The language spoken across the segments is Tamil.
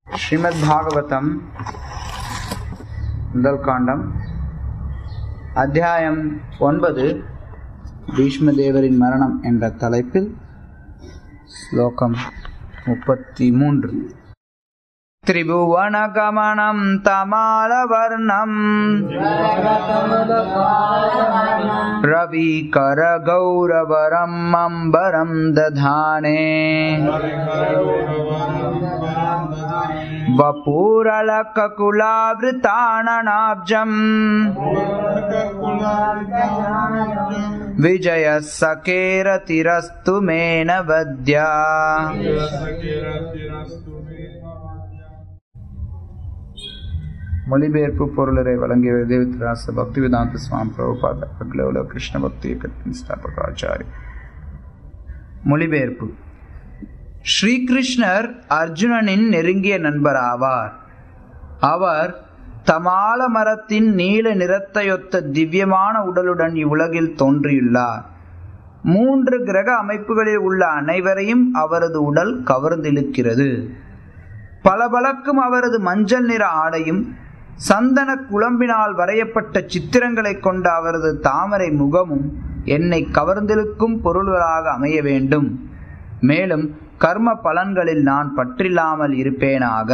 ஸ்ரீமத் பாகவதம் முதல் காண்டம் அத்தியாயம் ஒன்பது பீஷ்மதேவரின் மரணம் என்ற தலைப்பில் ஸ்லோகம் முப்பத்தி மூன்று त्रिभुवनगमनं तमालवर्णम् रविकरगौरवरम् अम्बरं दधाने वपुरलककुलावृताननाब्जम् विजयः सखेरतिरस्तु मे न वद्या மொழிபெயர்ப்பு பொருளரை வழங்கிய தேவித்ராச பக்திவேதாந்த சுவாமி பிரபுபாத அகிலோல கிருஷ்ண பக்தி இயக்கத்தின் ஸ்தாபக ஆச்சாரி மொழிபெயர்ப்பு ஸ்ரீகிருஷ்ணர் அர்ஜுனனின் நெருங்கிய நண்பர் ஆவார் அவர் தமால மரத்தின் நீல நிறத்தையொத்த திவ்யமான உடலுடன் இவ்வுலகில் தோன்றியுள்ளார் மூன்று கிரக அமைப்புகளில் உள்ள அனைவரையும் அவரது உடல் கவர்ந்திழுக்கிறது பளபளக்கும் அவரது மஞ்சள் நிற ஆடையும் சந்தன குழம்பினால் வரையப்பட்ட சித்திரங்களை கொண்ட அவரது தாமரை முகமும் என்னை கவர்ந்திழுக்கும் பொருள்களாக அமைய வேண்டும் மேலும் கர்ம பலன்களில் நான் பற்றில்லாமல் இருப்பேனாக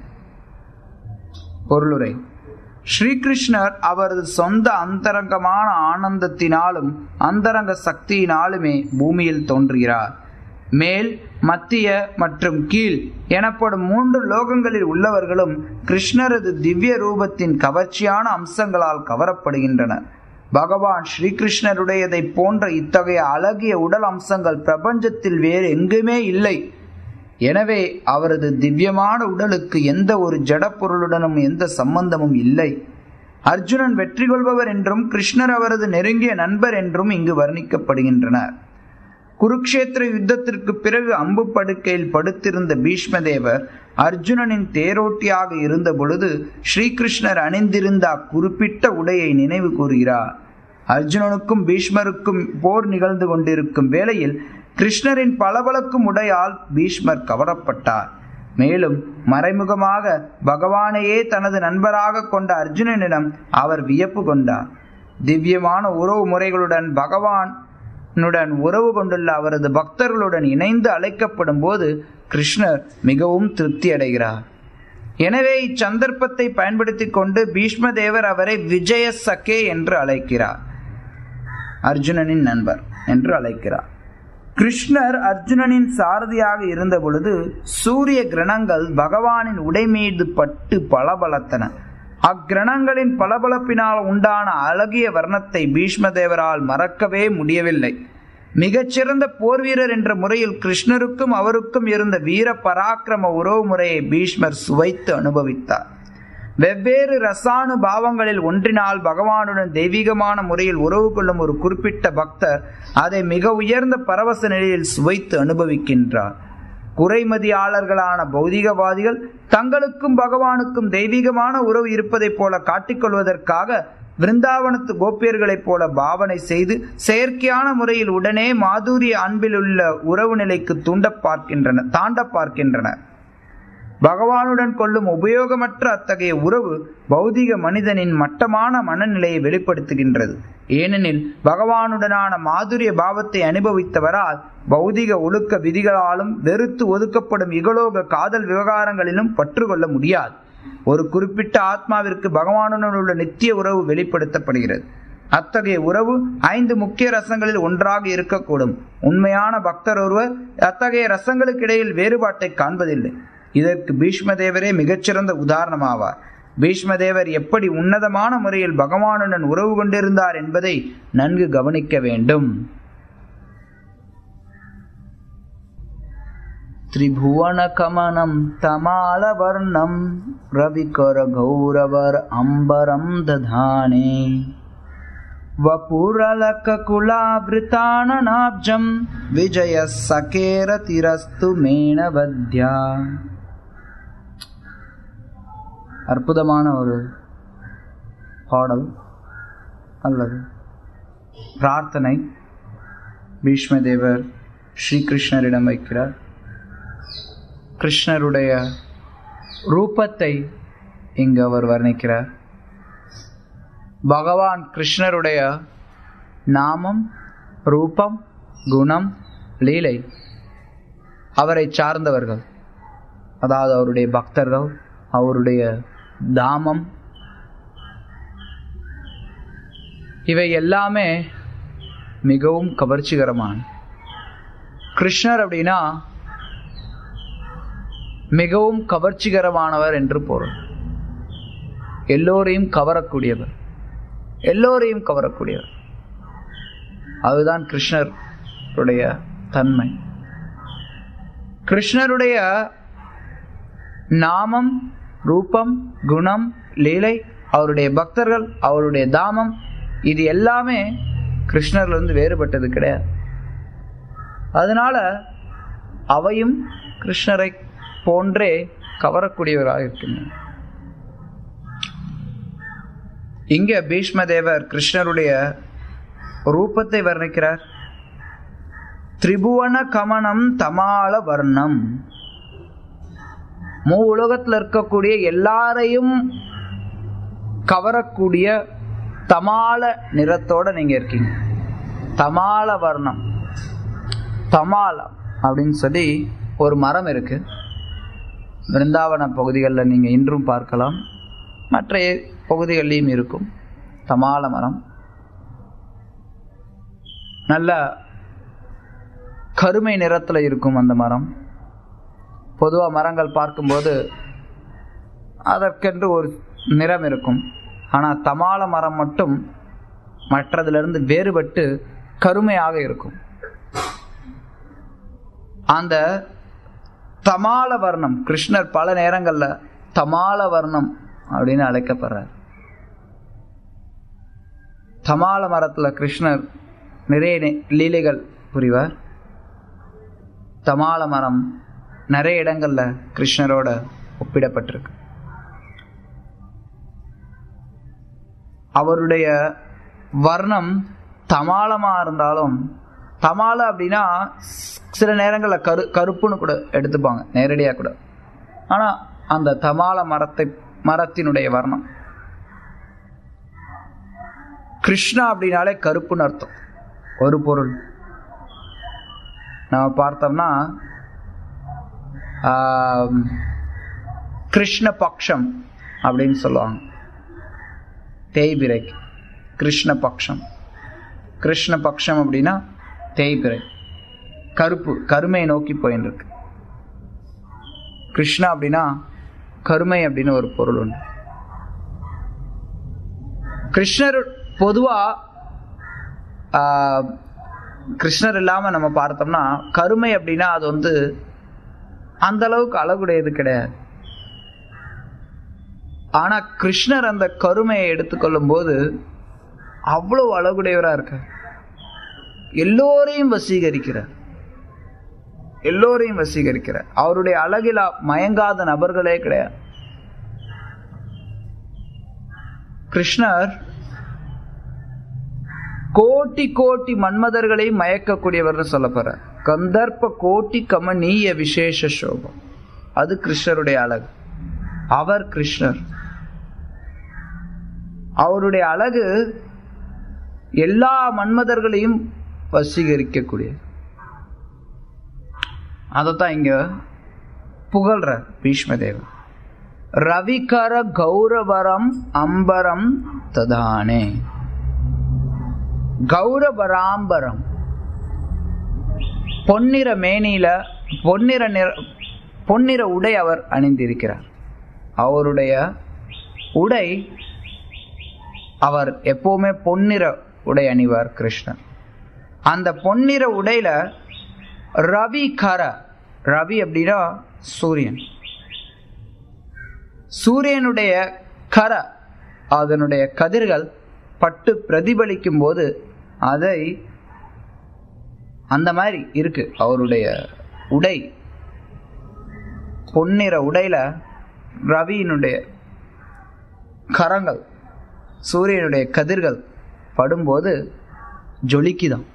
பொருளுரை ஸ்ரீகிருஷ்ணர் அவரது சொந்த அந்தரங்கமான ஆனந்தத்தினாலும் அந்தரங்க சக்தியினாலுமே பூமியில் தோன்றுகிறார் மேல் மத்திய மற்றும் கீழ் எனப்படும் மூன்று லோகங்களில் உள்ளவர்களும் கிருஷ்ணரது திவ்ய ரூபத்தின் கவர்ச்சியான அம்சங்களால் கவரப்படுகின்றனர் பகவான் ஸ்ரீகிருஷ்ணருடையதை போன்ற இத்தகைய அழகிய உடல் அம்சங்கள் பிரபஞ்சத்தில் வேறு எங்குமே இல்லை எனவே அவரது திவ்யமான உடலுக்கு எந்த ஒரு ஜடப்பொருளுடனும் எந்த சம்பந்தமும் இல்லை அர்ஜுனன் வெற்றி கொள்பவர் என்றும் கிருஷ்ணர் அவரது நெருங்கிய நண்பர் என்றும் இங்கு வர்ணிக்கப்படுகின்றனர் குருக்ஷேத்திர யுத்தத்திற்கு பிறகு அம்பு படுக்கையில் படுத்திருந்த பீஷ்மதேவர் அர்ஜுனனின் தேரோட்டியாக இருந்த பொழுது ஸ்ரீகிருஷ்ணர் அணிந்திருந்த அக்குறிப்பிட்ட உடையை நினைவு கூறுகிறார் அர்ஜுனனுக்கும் பீஷ்மருக்கும் போர் நிகழ்ந்து கொண்டிருக்கும் வேளையில் கிருஷ்ணரின் பளபளக்கும் உடையால் பீஷ்மர் கவரப்பட்டார் மேலும் மறைமுகமாக பகவானையே தனது நண்பராக கொண்ட அர்ஜுனனிடம் அவர் வியப்பு கொண்டார் திவ்யமான உறவு முறைகளுடன் பகவான் னுடன் உறவு கொண்டுள்ள அவரது பக்தர்களுடன் இணைந்து அழைக்கப்படும் போது கிருஷ்ணர் மிகவும் திருப்தி அடைகிறார் எனவே இச்சந்தர்ப்பத்தை பயன்படுத்தி கொண்டு பீஷ்மதேவர் அவரை விஜய சகே என்று அழைக்கிறார் அர்ஜுனனின் நண்பர் என்று அழைக்கிறார் கிருஷ்ணர் அர்ஜுனனின் சாரதியாக இருந்த பொழுது சூரிய கிரணங்கள் பகவானின் உடை மீது பட்டு பளபளத்தன அக்கிரணங்களின் பளபளப்பினால் உண்டான அழகிய வர்ணத்தை பீஷ்மதேவரால் மறக்கவே முடியவில்லை மிகச்சிறந்த போர் வீரர் என்ற முறையில் கிருஷ்ணருக்கும் அவருக்கும் இருந்த வீர பராக்கிரம உறவு முறையை பீஷ்மர் சுவைத்து அனுபவித்தார் வெவ்வேறு ரசானு பாவங்களில் ஒன்றினால் பகவானுடன் தெய்வீகமான முறையில் உறவு கொள்ளும் ஒரு குறிப்பிட்ட பக்தர் அதை மிக உயர்ந்த பரவச நிலையில் சுவைத்து அனுபவிக்கின்றார் குறைமதியாளர்களான பௌதிகவாதிகள் தங்களுக்கும் பகவானுக்கும் தெய்வீகமான உறவு இருப்பதைப் போல காட்டிக்கொள்வதற்காக விருந்தாவனத்து கோப்பியர்களைப் போல பாவனை செய்து செயற்கையான முறையில் உடனே மாதுரிய அன்பில் உள்ள உறவு நிலைக்கு தூண்ட பார்க்கின்றனர் தாண்ட பார்க்கின்றனர் பகவானுடன் கொள்ளும் உபயோகமற்ற அத்தகைய உறவு பௌதிக மனிதனின் மட்டமான மனநிலையை வெளிப்படுத்துகின்றது ஏனெனில் பகவானுடனான மாதுரிய பாவத்தை அனுபவித்தவரால் பௌதிக ஒழுக்க விதிகளாலும் வெறுத்து ஒதுக்கப்படும் இகலோக காதல் விவகாரங்களிலும் பற்றுக்கொள்ள முடியாது ஒரு குறிப்பிட்ட ஆத்மாவிற்கு பகவானுடன் உள்ள நித்திய உறவு வெளிப்படுத்தப்படுகிறது அத்தகைய உறவு ஐந்து முக்கிய ரசங்களில் ஒன்றாக இருக்கக்கூடும் உண்மையான பக்தர் ஒருவர் அத்தகைய ரசங்களுக்கு இடையில் வேறுபாட்டை காண்பதில்லை இதற்கு பீஷ்மதேவரே மிகச்சிறந்த உதாரணமாவார் பீஷ்மதேவர் எப்படி உன்னதமான முறையில் பகவானுடன் உறவு கொண்டிருந்தார் என்பதை நன்கு கவனிக்க வேண்டும் त्रिभुवनकमनं तमालवर्णं रविकरगौरवर अम्बरं दधाने वपुरलककुलावृताननाब्जं विजयः सकेरतिरस्तु मेणवद्या அற்புதமான ஒரு பாடல் அல்லது பிரார்த்தனை பீஷ்மதேவர் ஸ்ரீகிருஷ்ணரிடம் வைக்கிறார் கிருஷ்ணருடைய ரூபத்தை இங்கு அவர் வர்ணிக்கிறார் பகவான் கிருஷ்ணருடைய நாமம் ரூபம் குணம் லீலை அவரை சார்ந்தவர்கள் அதாவது அவருடைய பக்தர்கள் அவருடைய தாமம் இவை எல்லாமே மிகவும் கவர்ச்சிகரமான கிருஷ்ணர் அப்படின்னா மிகவும் கவர்ச்சிகரமானவர் என்று பொருள் எல்லோரையும் கவரக்கூடியவர் எல்லோரையும் கவரக்கூடியவர் அதுதான் கிருஷ்ணருடைய தன்மை கிருஷ்ணருடைய நாமம் ரூபம் குணம் லீலை அவருடைய பக்தர்கள் அவருடைய தாமம் இது எல்லாமே கிருஷ்ணர்லேருந்து வேறுபட்டது கிடையாது அதனால அவையும் கிருஷ்ணரை போன்றே கவரக்கூடியவராக இருக்கின்றன இங்க பீஷ்மதேவர் கிருஷ்ணருடைய ரூபத்தை வர்ணிக்கிறார் திரிபுவன கமனம் தமால வர்ணம் மூ உலகத்தில் இருக்கக்கூடிய எல்லாரையும் கவரக்கூடிய தமால நிறத்தோட நீங்க இருக்கீங்க தமால வர்ணம் தமாலம் அப்படின்னு சொல்லி ஒரு மரம் இருக்கு பிருந்தாவன பகுதிகளில் நீங்கள் இன்றும் பார்க்கலாம் மற்ற பகுதிகளிலையும் இருக்கும் தமால மரம் நல்ல கருமை நிறத்தில் இருக்கும் அந்த மரம் பொதுவாக மரங்கள் பார்க்கும்போது அதற்கென்று ஒரு நிறம் இருக்கும் ஆனால் தமால மரம் மட்டும் மற்றதிலிருந்து வேறுபட்டு கருமையாக இருக்கும் அந்த தமால வர்ணம் கிருஷ்ணர் பல நேரங்களில் தமால வர்ணம் அப்படின்னு அழைக்கப்படுறார் தமால மரத்தில் கிருஷ்ணர் நிறைய லீலைகள் புரிவார் தமால மரம் நிறைய இடங்கள்ல கிருஷ்ணரோட ஒப்பிடப்பட்டிருக்கு அவருடைய வர்ணம் தமாலமா இருந்தாலும் தமால அப்படின்னா சில நேரங்களில் கரு கருப்புன்னு கூட எடுத்துப்பாங்க நேரடியாக கூட ஆனால் அந்த தமால மரத்தை மரத்தினுடைய வர்ணம் கிருஷ்ணா அப்படின்னாலே கருப்புன்னு அர்த்தம் ஒரு பொருள் நம்ம பார்த்தோம்னா கிருஷ்ண பக்ஷம் அப்படின்னு சொல்லுவாங்க தேய்பிரைக்கு கிருஷ்ண பக்ஷம் கிருஷ்ண பக்ஷம் அப்படின்னா தேய்பிரை கருப்பு கருமையை நோக்கி போயின்னு இருக்கு கிருஷ்ணா அப்படின்னா கருமை அப்படின்னு ஒரு பொருள் உண்டு கிருஷ்ணர் பொதுவா கிருஷ்ணர் இல்லாம நம்ம பார்த்தோம்னா கருமை அப்படின்னா அது வந்து அந்த அளவுக்கு அழகுடையது கிடையாது ஆனா கிருஷ்ணர் அந்த கருமையை எடுத்துக்கொள்ளும் போது அவ்வளவு அழகுடையவரா இருக்கார் எல்லோரையும் வசீகரிக்கிறார் எல்லோரையும் வசீகரிக்கிறார் அவருடைய அழகில் மயங்காத நபர்களே கிடையாது கிருஷ்ணர் கோட்டி கோட்டி மன்மதர்களை மயக்கக்கூடியவர்னு சொல்ல போற கந்தர்ப்ப கோட்டி கமனீய விசேஷ சோபம் அது கிருஷ்ணருடைய அழகு அவர் கிருஷ்ணர் அவருடைய அழகு எல்லா மன்மதர்களையும் வசீகரிக்கக்கூடிய அதைத்தான் இங்க புகழ்ற பீஷ்மதேவன் ரவிகர கௌரவரம் அம்பரம் ததானே கௌரவராம்பரம் பொன்னிற மேனியில பொன்னிற நிற பொன்னிற உடை அவர் அணிந்திருக்கிறார் அவருடைய உடை அவர் எப்பவுமே பொன்னிற உடை அணிவார் கிருஷ்ணர் அந்த பொன்னிற உடையில ரவி கர ரவி அப்படின்னா சூரியன் சூரியனுடைய கர அதனுடைய கதிர்கள் பட்டு பிரதிபலிக்கும் போது அதை அந்த மாதிரி இருக்கு அவருடைய உடை பொன்னிற உடையில ரவியினுடைய கரங்கள் சூரியனுடைய கதிர்கள் படும்போது ஜொலிக்குதான்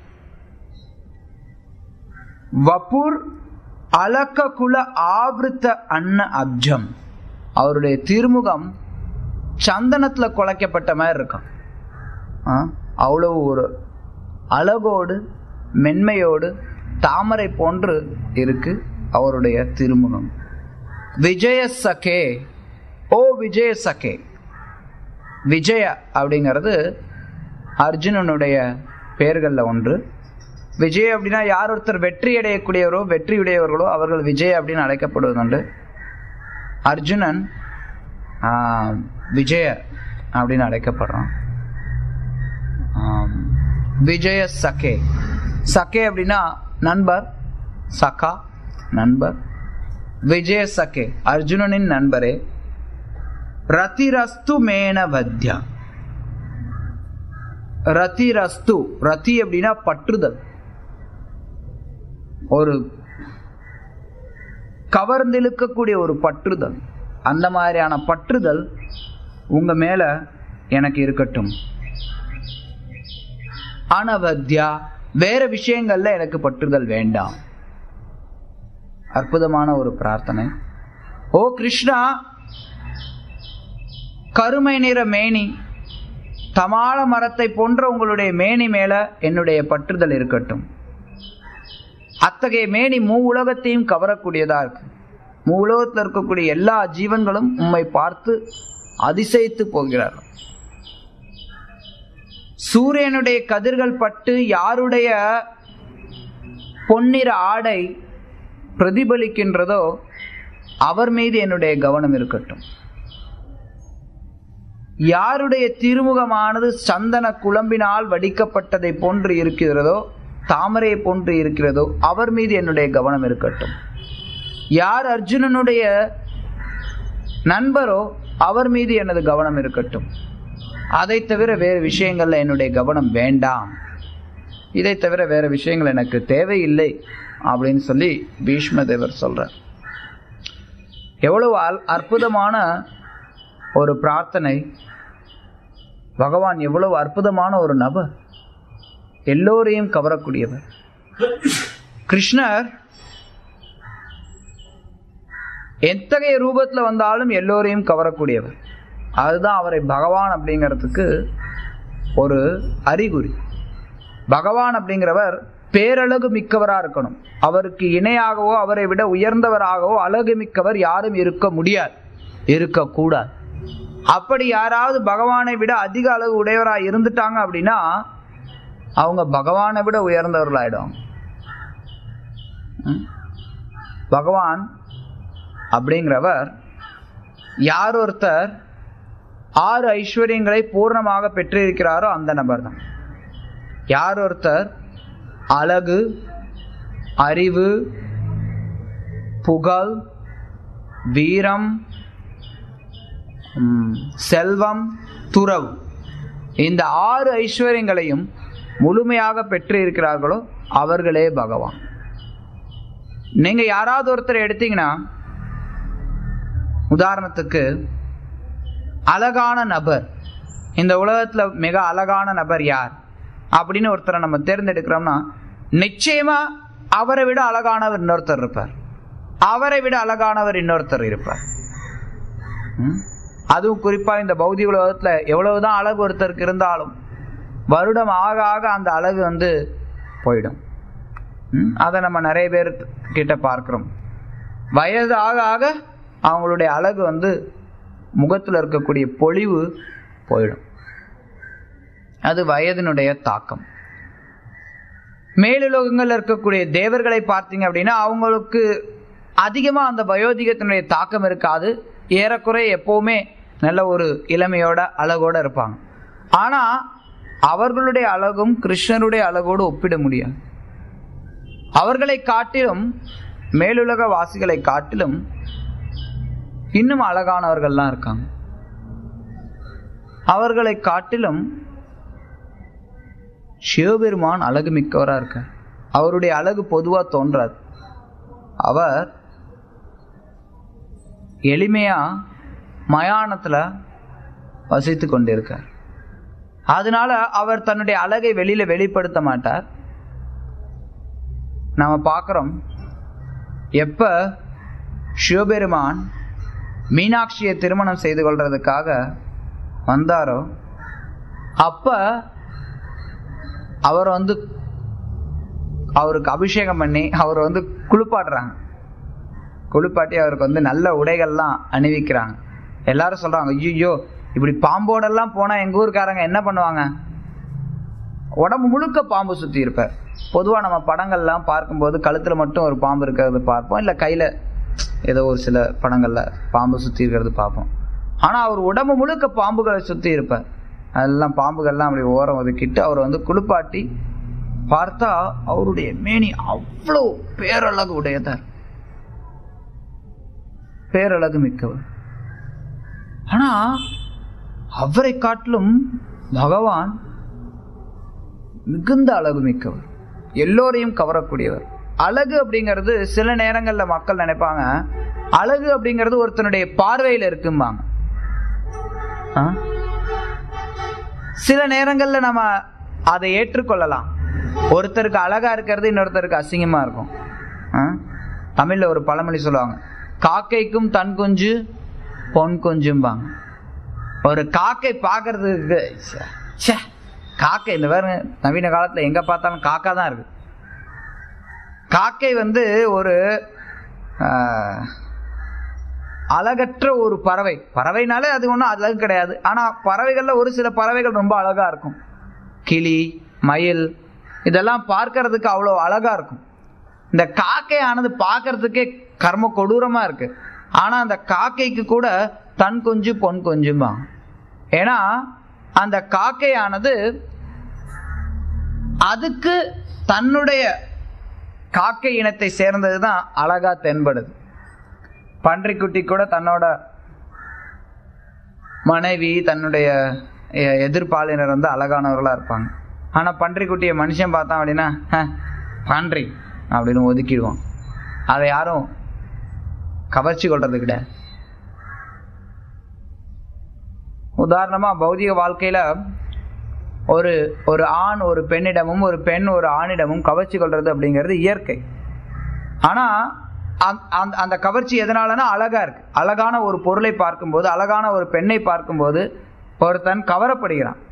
வபுர் அலக்க குல ஆவிருத்த அன்ன அப்ஜம் அவருடைய திருமுகம் சந்தனத்துல குலைக்கப்பட்ட மாதிரி இருக்கும் ஆ, அவ்வளவு ஒரு அழகோடு மென்மையோடு தாமரை போன்று இருக்கு அவருடைய திருமுகம் விஜய சகே ஓ விஜய சகே விஜய அப்படிங்கிறது அர்ஜுனனுடைய பெயர்களில் ஒன்று விஜய் அப்படின்னா யார் ஒருத்தர் வெற்றி அடையக்கூடியவரோ வெற்றியுடையவர்களோ அவர்கள் விஜய் அப்படின்னு அழைக்கப்படுவதுண்டு அர்ஜுனன் ஆஹ், விஜய அப்படின்னு அழைக்கப்படுறான் ஆம், விஜய சகே சகே அப்படின்னா நண்பர் சகா நண்பர் விஜய சகே அர்ஜுனனின் நண்பரே ரதிரஸ்து மேன வத்யா ரதிரஸ்து ரதி அப்படின்னா பற்றுதல் ஒரு கவர்ந்திழுக்கக்கூடிய ஒரு பற்றுதல் அந்த மாதிரியான பற்றுதல் உங்க மேல எனக்கு இருக்கட்டும் அனவத்யா வேற விஷயங்கள்ல எனக்கு பற்றுதல் வேண்டாம் அற்புதமான ஒரு பிரார்த்தனை ஓ கிருஷ்ணா கருமை நிற மேனி தமால மரத்தை போன்ற உங்களுடைய மேனி மேல என்னுடைய பற்றுதல் இருக்கட்டும் அத்தகைய மேனி மூ உலகத்தையும் கவரக்கூடியதா இருக்கு மூ உலகத்தில் இருக்கக்கூடிய எல்லா ஜீவன்களும் உம்மை பார்த்து அதிசயித்து போகிறார்கள் சூரியனுடைய கதிர்கள் பட்டு யாருடைய பொன்னிற ஆடை பிரதிபலிக்கின்றதோ அவர் மீது என்னுடைய கவனம் இருக்கட்டும் யாருடைய திருமுகமானது சந்தன குழம்பினால் வடிக்கப்பட்டதை போன்று இருக்கிறதோ தாமரை போன்று இருக்கிறதோ அவர் மீது என்னுடைய கவனம் இருக்கட்டும் யார் அர்ஜுனனுடைய நண்பரோ அவர் மீது எனது கவனம் இருக்கட்டும் அதை தவிர வேறு விஷயங்கள்ல என்னுடைய கவனம் வேண்டாம் இதை தவிர வேற விஷயங்கள் எனக்கு தேவையில்லை அப்படின்னு சொல்லி பீஷ்ம தேவர் சொல்றார் எவ்வளவு அல்- அற்புதமான ஒரு பிரார்த்தனை பகவான் எவ்வளவு அற்புதமான ஒரு நபர் எல்லோரையும் கவரக்கூடியவர் கிருஷ்ணர் எத்தகைய ரூபத்தில் வந்தாலும் எல்லோரையும் கவரக்கூடியவர் அதுதான் அவரை பகவான் அப்படிங்கிறதுக்கு ஒரு அறிகுறி பகவான் அப்படிங்கிறவர் பேரழகு மிக்கவராக இருக்கணும் அவருக்கு இணையாகவோ அவரை விட உயர்ந்தவராகவோ அழகு மிக்கவர் யாரும் இருக்க முடியாது இருக்கக்கூடாது அப்படி யாராவது பகவானை விட அதிக அழகு உடையவராக இருந்துட்டாங்க அப்படின்னா அவங்க பகவானை விட உயர்ந்தவர்களாயிடுவாங்க ம்? பகவான் அப்படிங்கிறவர் யார் ஒருத்தர் ஆறு ஐஸ்வர்யங்களை பூர்ணமாக பெற்றிருக்கிறாரோ அந்த நபர் தான் யார் ஒருத்தர் அழகு அறிவு புகழ் வீரம் ம், செல்வம் துறவு இந்த ஆறு ஐஸ்வர்யங்களையும் முழுமையாக பெற்று இருக்கிறார்களோ அவர்களே பகவான் நீங்க யாராவது ஒருத்தர் எடுத்தீங்கன்னா உதாரணத்துக்கு அழகான நபர் இந்த உலகத்துல மிக அழகான நபர் யார் அப்படின்னு ஒருத்தரை நம்ம தேர்ந்தெடுக்கிறோம்னா நிச்சயமா அவரை விட அழகானவர் இன்னொருத்தர் இருப்பார் அவரை விட அழகானவர் இன்னொருத்தர் இருப்பார் ம்? அதுவும் குறிப்பா இந்த பௌதிக உலகத்துல எவ்வளவுதான் அழகு ஒருத்தருக்கு இருந்தாலும் வருடம் ஆக ஆக அந்த அழகு வந்து போயிடும் ம்? அதை நம்ம நிறைய பேர் கிட்ட பார்க்கிறோம் வயது ஆக ஆக அவங்களுடைய அழகு வந்து முகத்தில் இருக்கக்கூடிய பொலிவு போயிடும் அது வயதினுடைய தாக்கம் மேலுலகங்கள்ல இருக்கக்கூடிய தேவர்களை பார்த்தீங்க அப்படின்னா அவங்களுக்கு அதிகமா அந்த வயோதிகத்தினுடைய தாக்கம் இருக்காது ஏறக்குறைய எப்பவுமே நல்ல ஒரு இளமையோட அழகோட இருப்பாங்க ஆனா அவர்களுடைய அழகும் கிருஷ்ணருடைய அழகோடு ஒப்பிட முடியாது அவர்களை காட்டிலும் மேலுலக வாசிகளை காட்டிலும் இன்னும் அழகானவர்கள்லாம் இருக்காங்க அவர்களை காட்டிலும் சிவபெருமான் அழகு மிக்கவரா இருக்கார் அவருடைய அழகு பொதுவா தோன்றாது அவர் எளிமையா மயானத்துல வசித்து கொண்டிருக்கார் அதனால அவர் தன்னுடைய அழகை வெளியில வெளிப்படுத்த மாட்டார் நாம பார்க்கிறோம் எப்ப சிவபெருமான் மீனாட்சியை திருமணம் செய்து கொள்றதுக்காக வந்தாரோ அப்ப அவர் வந்து அவருக்கு அபிஷேகம் பண்ணி அவர் வந்து குளிப்பாட்டுறாங்க குளிப்பாட்டி அவருக்கு வந்து நல்ல உடைகள்லாம் அணிவிக்கிறாங்க எல்லாரும் சொல்றாங்க ஐயோ இப்படி பாம்போடெல்லாம் போனா எங்க ஊருக்காரங்க என்ன பண்ணுவாங்க உடம்பு முழுக்க பாம்பு சுத்தி இருப்பார் பொதுவா நம்ம படங்கள்லாம் பார்க்கும்போது கழுத்துல மட்டும் ஒரு பாம்பு இருக்கிறது பார்ப்போம் இல்ல கையில ஏதோ ஒரு சில படங்கள்ல பாம்பு சுத்தி இருக்கிறது பார்ப்போம் ஆனா அவர் உடம்பு முழுக்க பாம்புகளை சுத்தி இருப்பார் அதெல்லாம் பாம்புகள்லாம் அப்படி ஓரம் ஒதுக்கிட்டு அவர் வந்து குளிப்பாட்டி பார்த்தா அவருடைய மேனி அவ்வளோ பேரழகு உடையதார் பேரழகு மிக்கவர் ஆனா அவரை காட்டிலும் பகவான் மிகுந்த அழகு மிக்கவர் எல்லோரையும் கவரக்கூடியவர் அழகு அப்படிங்கிறது சில நேரங்கள்ல மக்கள் நினைப்பாங்க அழகு அப்படிங்கிறது ஒருத்தனுடைய பார்வையில இருக்கும்பாங்க ஆ? சில நேரங்கள்ல நம்ம அதை ஏற்றுக்கொள்ளலாம் ஒருத்தருக்கு அழகா இருக்கிறது இன்னொருத்தருக்கு அசிங்கமா இருக்கும் ஆ? தமிழ்ல ஒரு பழமொழி சொல்லுவாங்க காக்கைக்கும் தன் குஞ்சு பொன் குஞ்சும்பாங்க ஒரு காக்கை பார்க்கறதுக்கு ச்சே, ச்சே, காக்கை இந்த பாருங்க நவீன காலத்துல எங்க பார்த்தாலும் காக்கா தான் இருக்கு காக்கை வந்து ஒரு ஆஹ், அழகற்ற ஒரு பறவை பறவைனாலே அது ஒன்றும் அழகு கிடையாது ஆனா பறவைகள்ல ஒரு சில பறவைகள் ரொம்ப அழகா இருக்கும் கிளி மயில் இதெல்லாம் பார்க்கறதுக்கு அவ்வளோ அழகா இருக்கும் இந்த காக்கையானது பார்க்கறதுக்கே கர்ம கொடூரமா இருக்கு ஆனா அந்த காக்கைக்கு கூட தன் கொஞ்சு பொன் கொஞ்சுமா ஏன்னா அந்த காக்கையானது அதுக்கு தன்னுடைய காக்கை இனத்தை சேர்ந்தது தான் அழகா தென்படுது பன்றிக்குட்டி கூட தன்னோட மனைவி தன்னுடைய எ- எதிர்ப்பாளினர் வந்து அழகானவர்களா இருப்பாங்க ஆனா பன்றிக்குட்டியை மனுஷன் பார்த்தான் அப்படின்னா "ஹ, பன்றி அப்படின்னு ஒதுக்கிடுவான் அதை யாரும் கவர்ச்சி கொள்றது கிடையாது உதாரணமா பௌதிக வாழ்க்கையில ஒரு ஒரு ஆண் ஒரு பெண்ணிடமும் ஒரு பெண் ஒரு ஆணிடமும் கவர்ச்சி கொள்றது அப்படிங்கிறது இயற்கை ஆனா அந்த- அந்த- அந்த கவர்ச்சி எதனாலனா அழகா இருக்கு அழகான ஒரு பொருளை பார்க்கும்போது அழகான ஒரு பெண்ணை பார்க்கும்போது ஒருத்தன் கவரப்படுகிறான்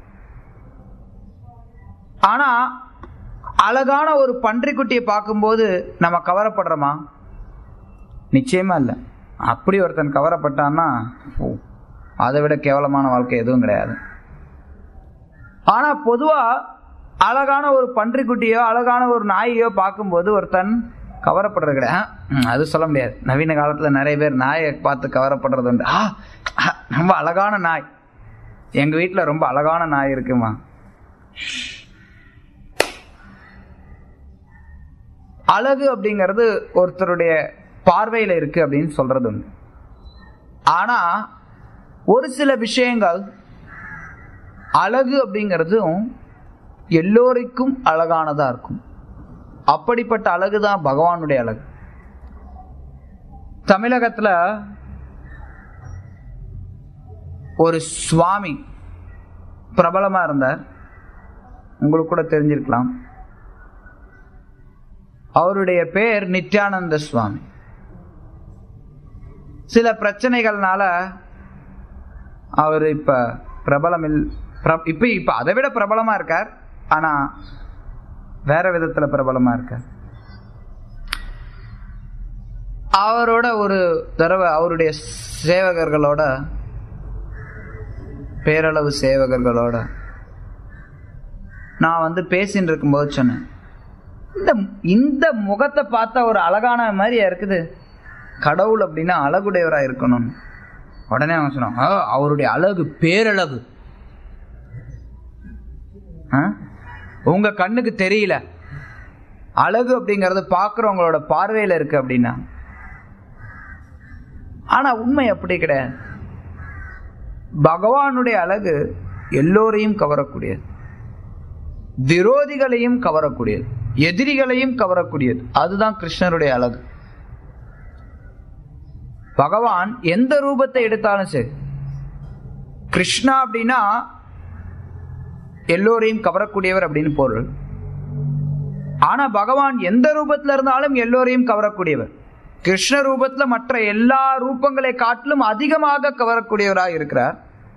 ஆனா அழகான ஒரு பன்றிக்குட்டியை பார்க்கும்போது நம்ம கவரப்படுறோமா நிச்சயமா இல்லை அப்படி ஒருத்தன் கவரப்பட்டான்னா ஓ, அதை விட கேவலமான வாழ்க்கை எதுவும் கிடையாது ஆனா பொதுவா அழகான ஒரு பன்றிக்குட்டியோ அழகான ஒரு நாயையோ பார்க்கும்போது ஒருத்தன் கவரப்படுறது கிடையாது ம், அது சொல்ல முடியாது நவீன காலத்துல நிறைய பேர் நாயை பார்த்து கவரப்படுறது உண்டு ஆ ஆ, ரொம்ப அழகான நாய் எங்க வீட்டுல ரொம்ப அழகான நாய் இருக்குமா அழகு அப்படிங்கிறது ஒருத்தருடைய பார்வையில இருக்கு அப்படின்னு சொல்றது உண்டு ஆனா ஒரு சில விஷயங்கள் அழகு அப்படிங்கிறதும் எல்லோருக்கும் அழகானதா இருக்கும் அப்படிப்பட்ட அழகு தான் பகவானுடைய அழகு தமிழகத்துல ஒரு சுவாமி பிரபலமா இருந்தார் உங்களுக்கு கூட தெரிஞ்சிருக்கலாம் அவருடைய பேர் நித்யானந்த சுவாமி சில பிரச்சனைகள்னால அவர் இப்ப பிரபலம் இல் பிர- இப்ப இப்ப அதை விட பிரபலமா இருக்கார் ஆனா வேற விதத்துல பிரபலமா இருக்கார் அவரோட ஒரு தடவை அவருடைய சேவகர்களோட பேரளவு சேவகர்களோட நான் வந்து பேசின்னு இருக்கும்போது சொன்னேன் இந்த இந்த முகத்தை பார்த்தா ஒரு அழகான மாதிரியா இருக்குது கடவுள் அப்படின்னா அழகுடையவரா இருக்கணும் உடனே அவன் சொன்னான் "ஆ, அவருடைய அழகு பேரழகு ஆ? உங்க கண்ணுக்கு தெரியல அழகு அப்படிங்கறது பார்க்கறவங்களோட பார்வையில இருக்கு அப்படின்னா ஆனா உண்மை அப்படி கிடையாது பகவானுடைய அழகு எல்லோரையும் கவரக்கூடியது விரோதிகளையும் கவரக்கூடியது எதிரிகளையும் கவரக்கூடியது அதுதான் கிருஷ்ணருடைய அழகு பகவான் எந்த ரூபத்தை எடுத்தாலும் சரி கிருஷ்ணா அப்படின்னா எல்லோரையும் கவரக்கூடியவர் அப்படின்னு பொருள் ஆனா பகவான் எந்த ரூபத்துல இருந்தாலும் எல்லோரையும் கவரக்கூடியவர் கிருஷ்ண ரூபத்துல மற்ற எல்லா ரூபங்களை காட்டிலும் அதிகமாக கவரக்கூடியவராக இருக்கிறார்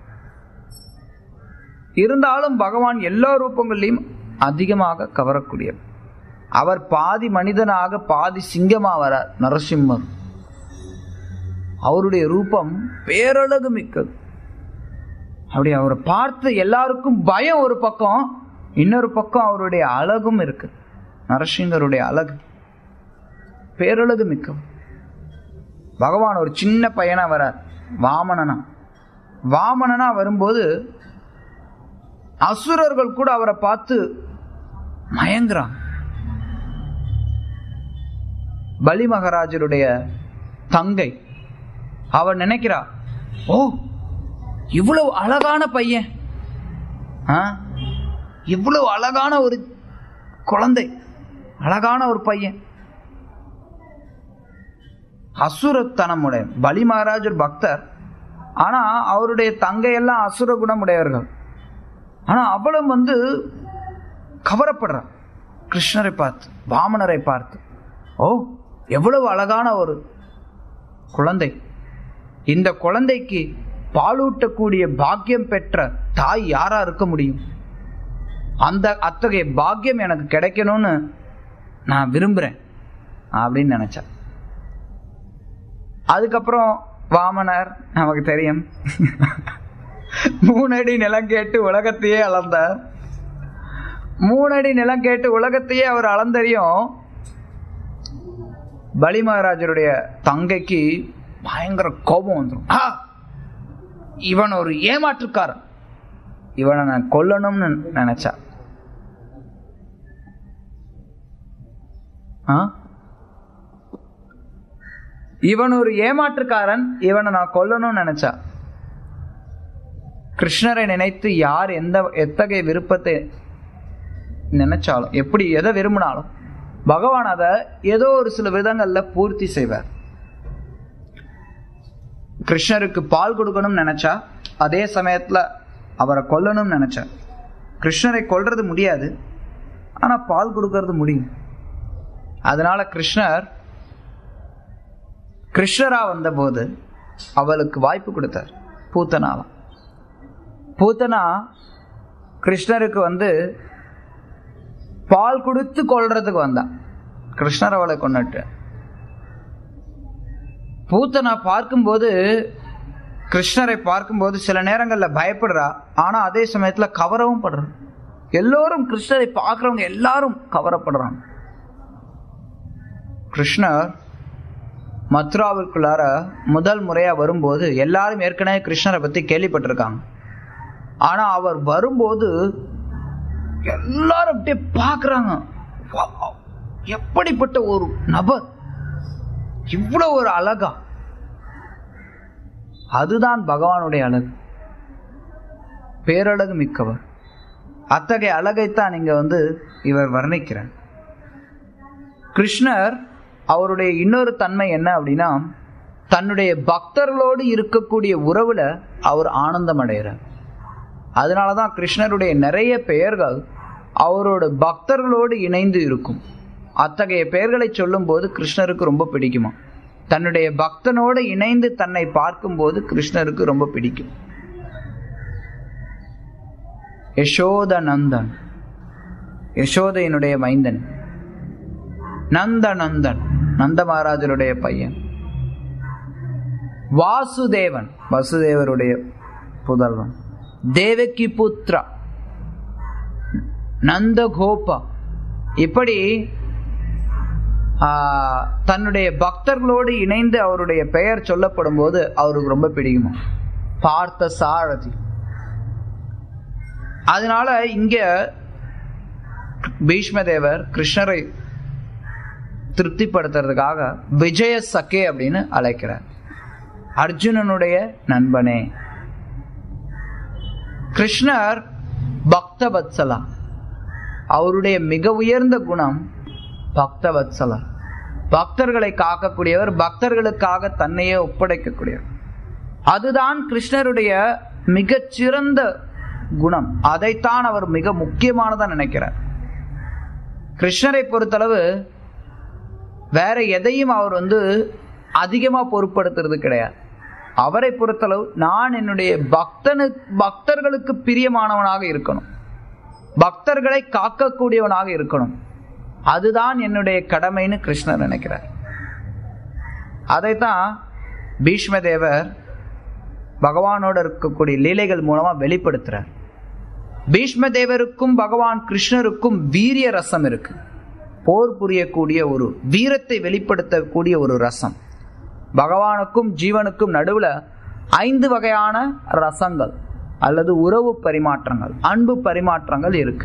இருந்தாலும் பகவான் எல்லா ரூபங்களையும் அதிகமாக கவரக்கூடியவர் அவர் பாதி மனிதனாக பாதி சிங்கமா வரார் நரசிம்மர் அவருடைய ரூபம் பேரழகு மிக்கது அப்படி அவரை பார்த்து எல்லாருக்கும் பயம் ஒரு பக்கம் இன்னொரு பக்கம் அவருடைய அழகும் இருக்கு நரசிங்கருடைய அழகு பேரழகு மிக்கவர் பகவான் ஒரு சின்ன பையனா வரார் வாமனனா வாமனனா வரும்போது அசுரர்கள் கூட அவரை பார்த்து மயங்குறான் பலி மகாராஜருடைய தங்கை அவன் நினைக்கிறா ஓ இவ்வளவு அழகான பையன் ஆ இவ்வளவு அழகான ஒரு குழந்தை அழகான ஒரு பையன் அசுரத்தனமுடைய பலி மகாராஜ் ஒரு பக்தர் ஆனா அவருடைய தங்கையெல்லாம் அசுர குணமுடையவர்கள் ஆனா அவளும் வந்து கவரப்படுறார் கிருஷ்ணரை பார்த்து வாமனரை பார்த்து ஓ எவ்வளவு அழகான ஒரு குழந்தை இந்த குழந்தைக்கு பாலூட்டக்கூடிய பாக்கியம் பெற்ற தாய் யாரா இருக்க முடியும் அந்த அத்தகைய பாக்கியம் எனக்கு கிடைக்கணும்னு நான் விரும்புறேன் அப்படின்னு நினைச்சேன் அதுக்கப்புறம் வாமனர் நமக்கு தெரியும் மூணடி நிலம் கேட்டு உலகத்தையே அளந்தார் மூணடி நிலம் கேட்டு உலகத்தையே அவர் அளந்தறியும் பலி மகாராஜருடைய தங்கைக்கு பயங்கர கோபம் வந்துடும் ஆ! இவன் ஒரு ஏமாற்றுக்காரன் இவனை நான் கொல்லணும்னு நினைச்சா ஆ? இவன் ஒரு ஏமாற்றுக்காரன் இவனை நான் கொல்லணும்னு நினைச்சா கிருஷ்ணரை நினைத்து யார் எந்த எத்தகைய விருப்பத்தை நினைச்சாலும் எப்படி எதை விரும்பினாலும் பகவான் அதை ஏதோ ஒரு சில விதங்கள்ல பூர்த்தி செய்வார் கிருஷ்ணருக்கு பால் கொடுக்கணும்னு நினைச்சா அதே சமயத்துல அவரை கொல்லணும்னு நினைச்சா கிருஷ்ணரை கொல்றது முடியாது ஆனா பால் கொடுக்கறது முடியும் அதனால கிருஷ்ணர் கிருஷ்ணரா வந்தபோது அவளுக்கு வாய்ப்பு கொடுத்தார் பூத்தனாவா பூத்தனா கிருஷ்ணருக்கு வந்து பால் கொடுத்து கொல்றதுக்கு வந்தான் கிருஷ்ணர் அவளை கொண்டுட்டு பூத்தனா பார்க்கும்போது கிருஷ்ணரை பார்க்கும்போது சில நேரங்கள்ல பயப்படுறா ஆனா அதே சமயத்துல கவரவும் படுறா எல்லோரும் கிருஷ்ணரை பார்க்கறவங்க எல்லாரும் கவரப்படுறாங்க கிருஷ்ணர் மத்ராவிற்குள்ளார முதல் முறையா வரும்போது எல்லாரும் ஏற்கனவே கிருஷ்ணரை பத்தி கேள்விப்பட்டிருக்காங்க ஆனா அவர் வரும்போது எல்லாரும் அப்படியே பார்க்கறாங்க Wow! எப்படிப்பட்ட ஒரு நபர் இவ்வளவு ஒரு அழகா அதுதான் பகவானுடைய அழகு பேரழகு மிக்கவர் அத்தகைய அழகைத்தான் இங்க வந்து இவர் வர்ணிக்கிறார் கிருஷ்ணர் அவருடைய இன்னொரு தன்மை என்ன அப்படின்னா தன்னுடைய பக்தர்களோடு இருக்கக்கூடிய உறவுல அவர் ஆனந்தம் அடைகிறார் அதனாலதான் கிருஷ்ணருடைய நிறைய பெயர்கள் அவரோட பக்தர்களோடு இணைந்து இருக்கும் அத்தகைய பெயர்களை சொல்லும்போது கிருஷ்ணருக்கு ரொம்ப பிடிக்குமா தன்னுடைய பக்தனோடு இணைந்து தன்னை பார்க்கும்போது கிருஷ்ணருக்கு ரொம்ப பிடிக்கும் யசோத நந்தன் யசோதையினுடைய மைந்தன் நந்த நந்தன் நந்த மகாராஜருடைய பையன் வாசுதேவன் வசுதேவருடைய புதல்வன் தேவகி புத்ரா நந்தகோபா இப்படி ஆ, தன்னுடைய பக்தர்களோடு இணைந்து அவருடைய பெயர் சொல்லப்படும் போது அவருக்கு ரொம்ப பிடிக்குமா பார்த்த சாரதி அதனால இங்க பீஷ்மதேவர் கிருஷ்ணரை திருப்திப்படுத்துறதுக்காக விஜய சக்கே அப்படின்னு அழைக்கிறார் அர்ஜுனனுடைய நண்பனே கிருஷ்ணர் பக்தவத்சலா அவருடைய மிக உயர்ந்த குணம் பக்தவத்சலா பக்தர்களை காக்கக்கூடியவர் பக்தர்களுக்காக தன்னையே ஒப்படைக்கக்கூடியவர் அதுதான் கிருஷ்ணருடைய மிகச் சிறந்த குணம் அதைத்தான் அவர் மிக முக்கியமானதா நினைக்கிறார் கிருஷ்ணரை பொறுத்தளவு வேற எதையும் அவர் வந்து அதிகமாக பொருட்படுத்துறது கிடையாது அவரை பொறுத்தளவு நான் என்னுடைய பக்தனு பக்தர்களுக்கு பிரியமானவனாக இருக்கணும் பக்தர்களை காக்கக்கூடியவனாக இருக்கணும் அதுதான் என்னுடைய கடமைன்னு கிருஷ்ணர் நினைக்கிறார் அதைத்தான் பீஷ்மதேவர் பகவானோட இருக்கக்கூடிய லீலைகள் மூலமா வெளிப்படுத்துறார் பீஷ்மதேவருக்கும் பகவான் கிருஷ்ணருக்கும் வீரிய ரசம் இருக்கு போர் புரியக்கூடிய ஒரு வீரத்தை வெளிப்படுத்தக்கூடிய ஒரு ரசம் பகவானுக்கும் ஜீவனுக்கும் நடுவுல ஐந்து வகையான ரசங்கள் அல்லது உறவு பரிமாற்றங்கள் அன்பு பரிமாற்றங்கள் இருக்கு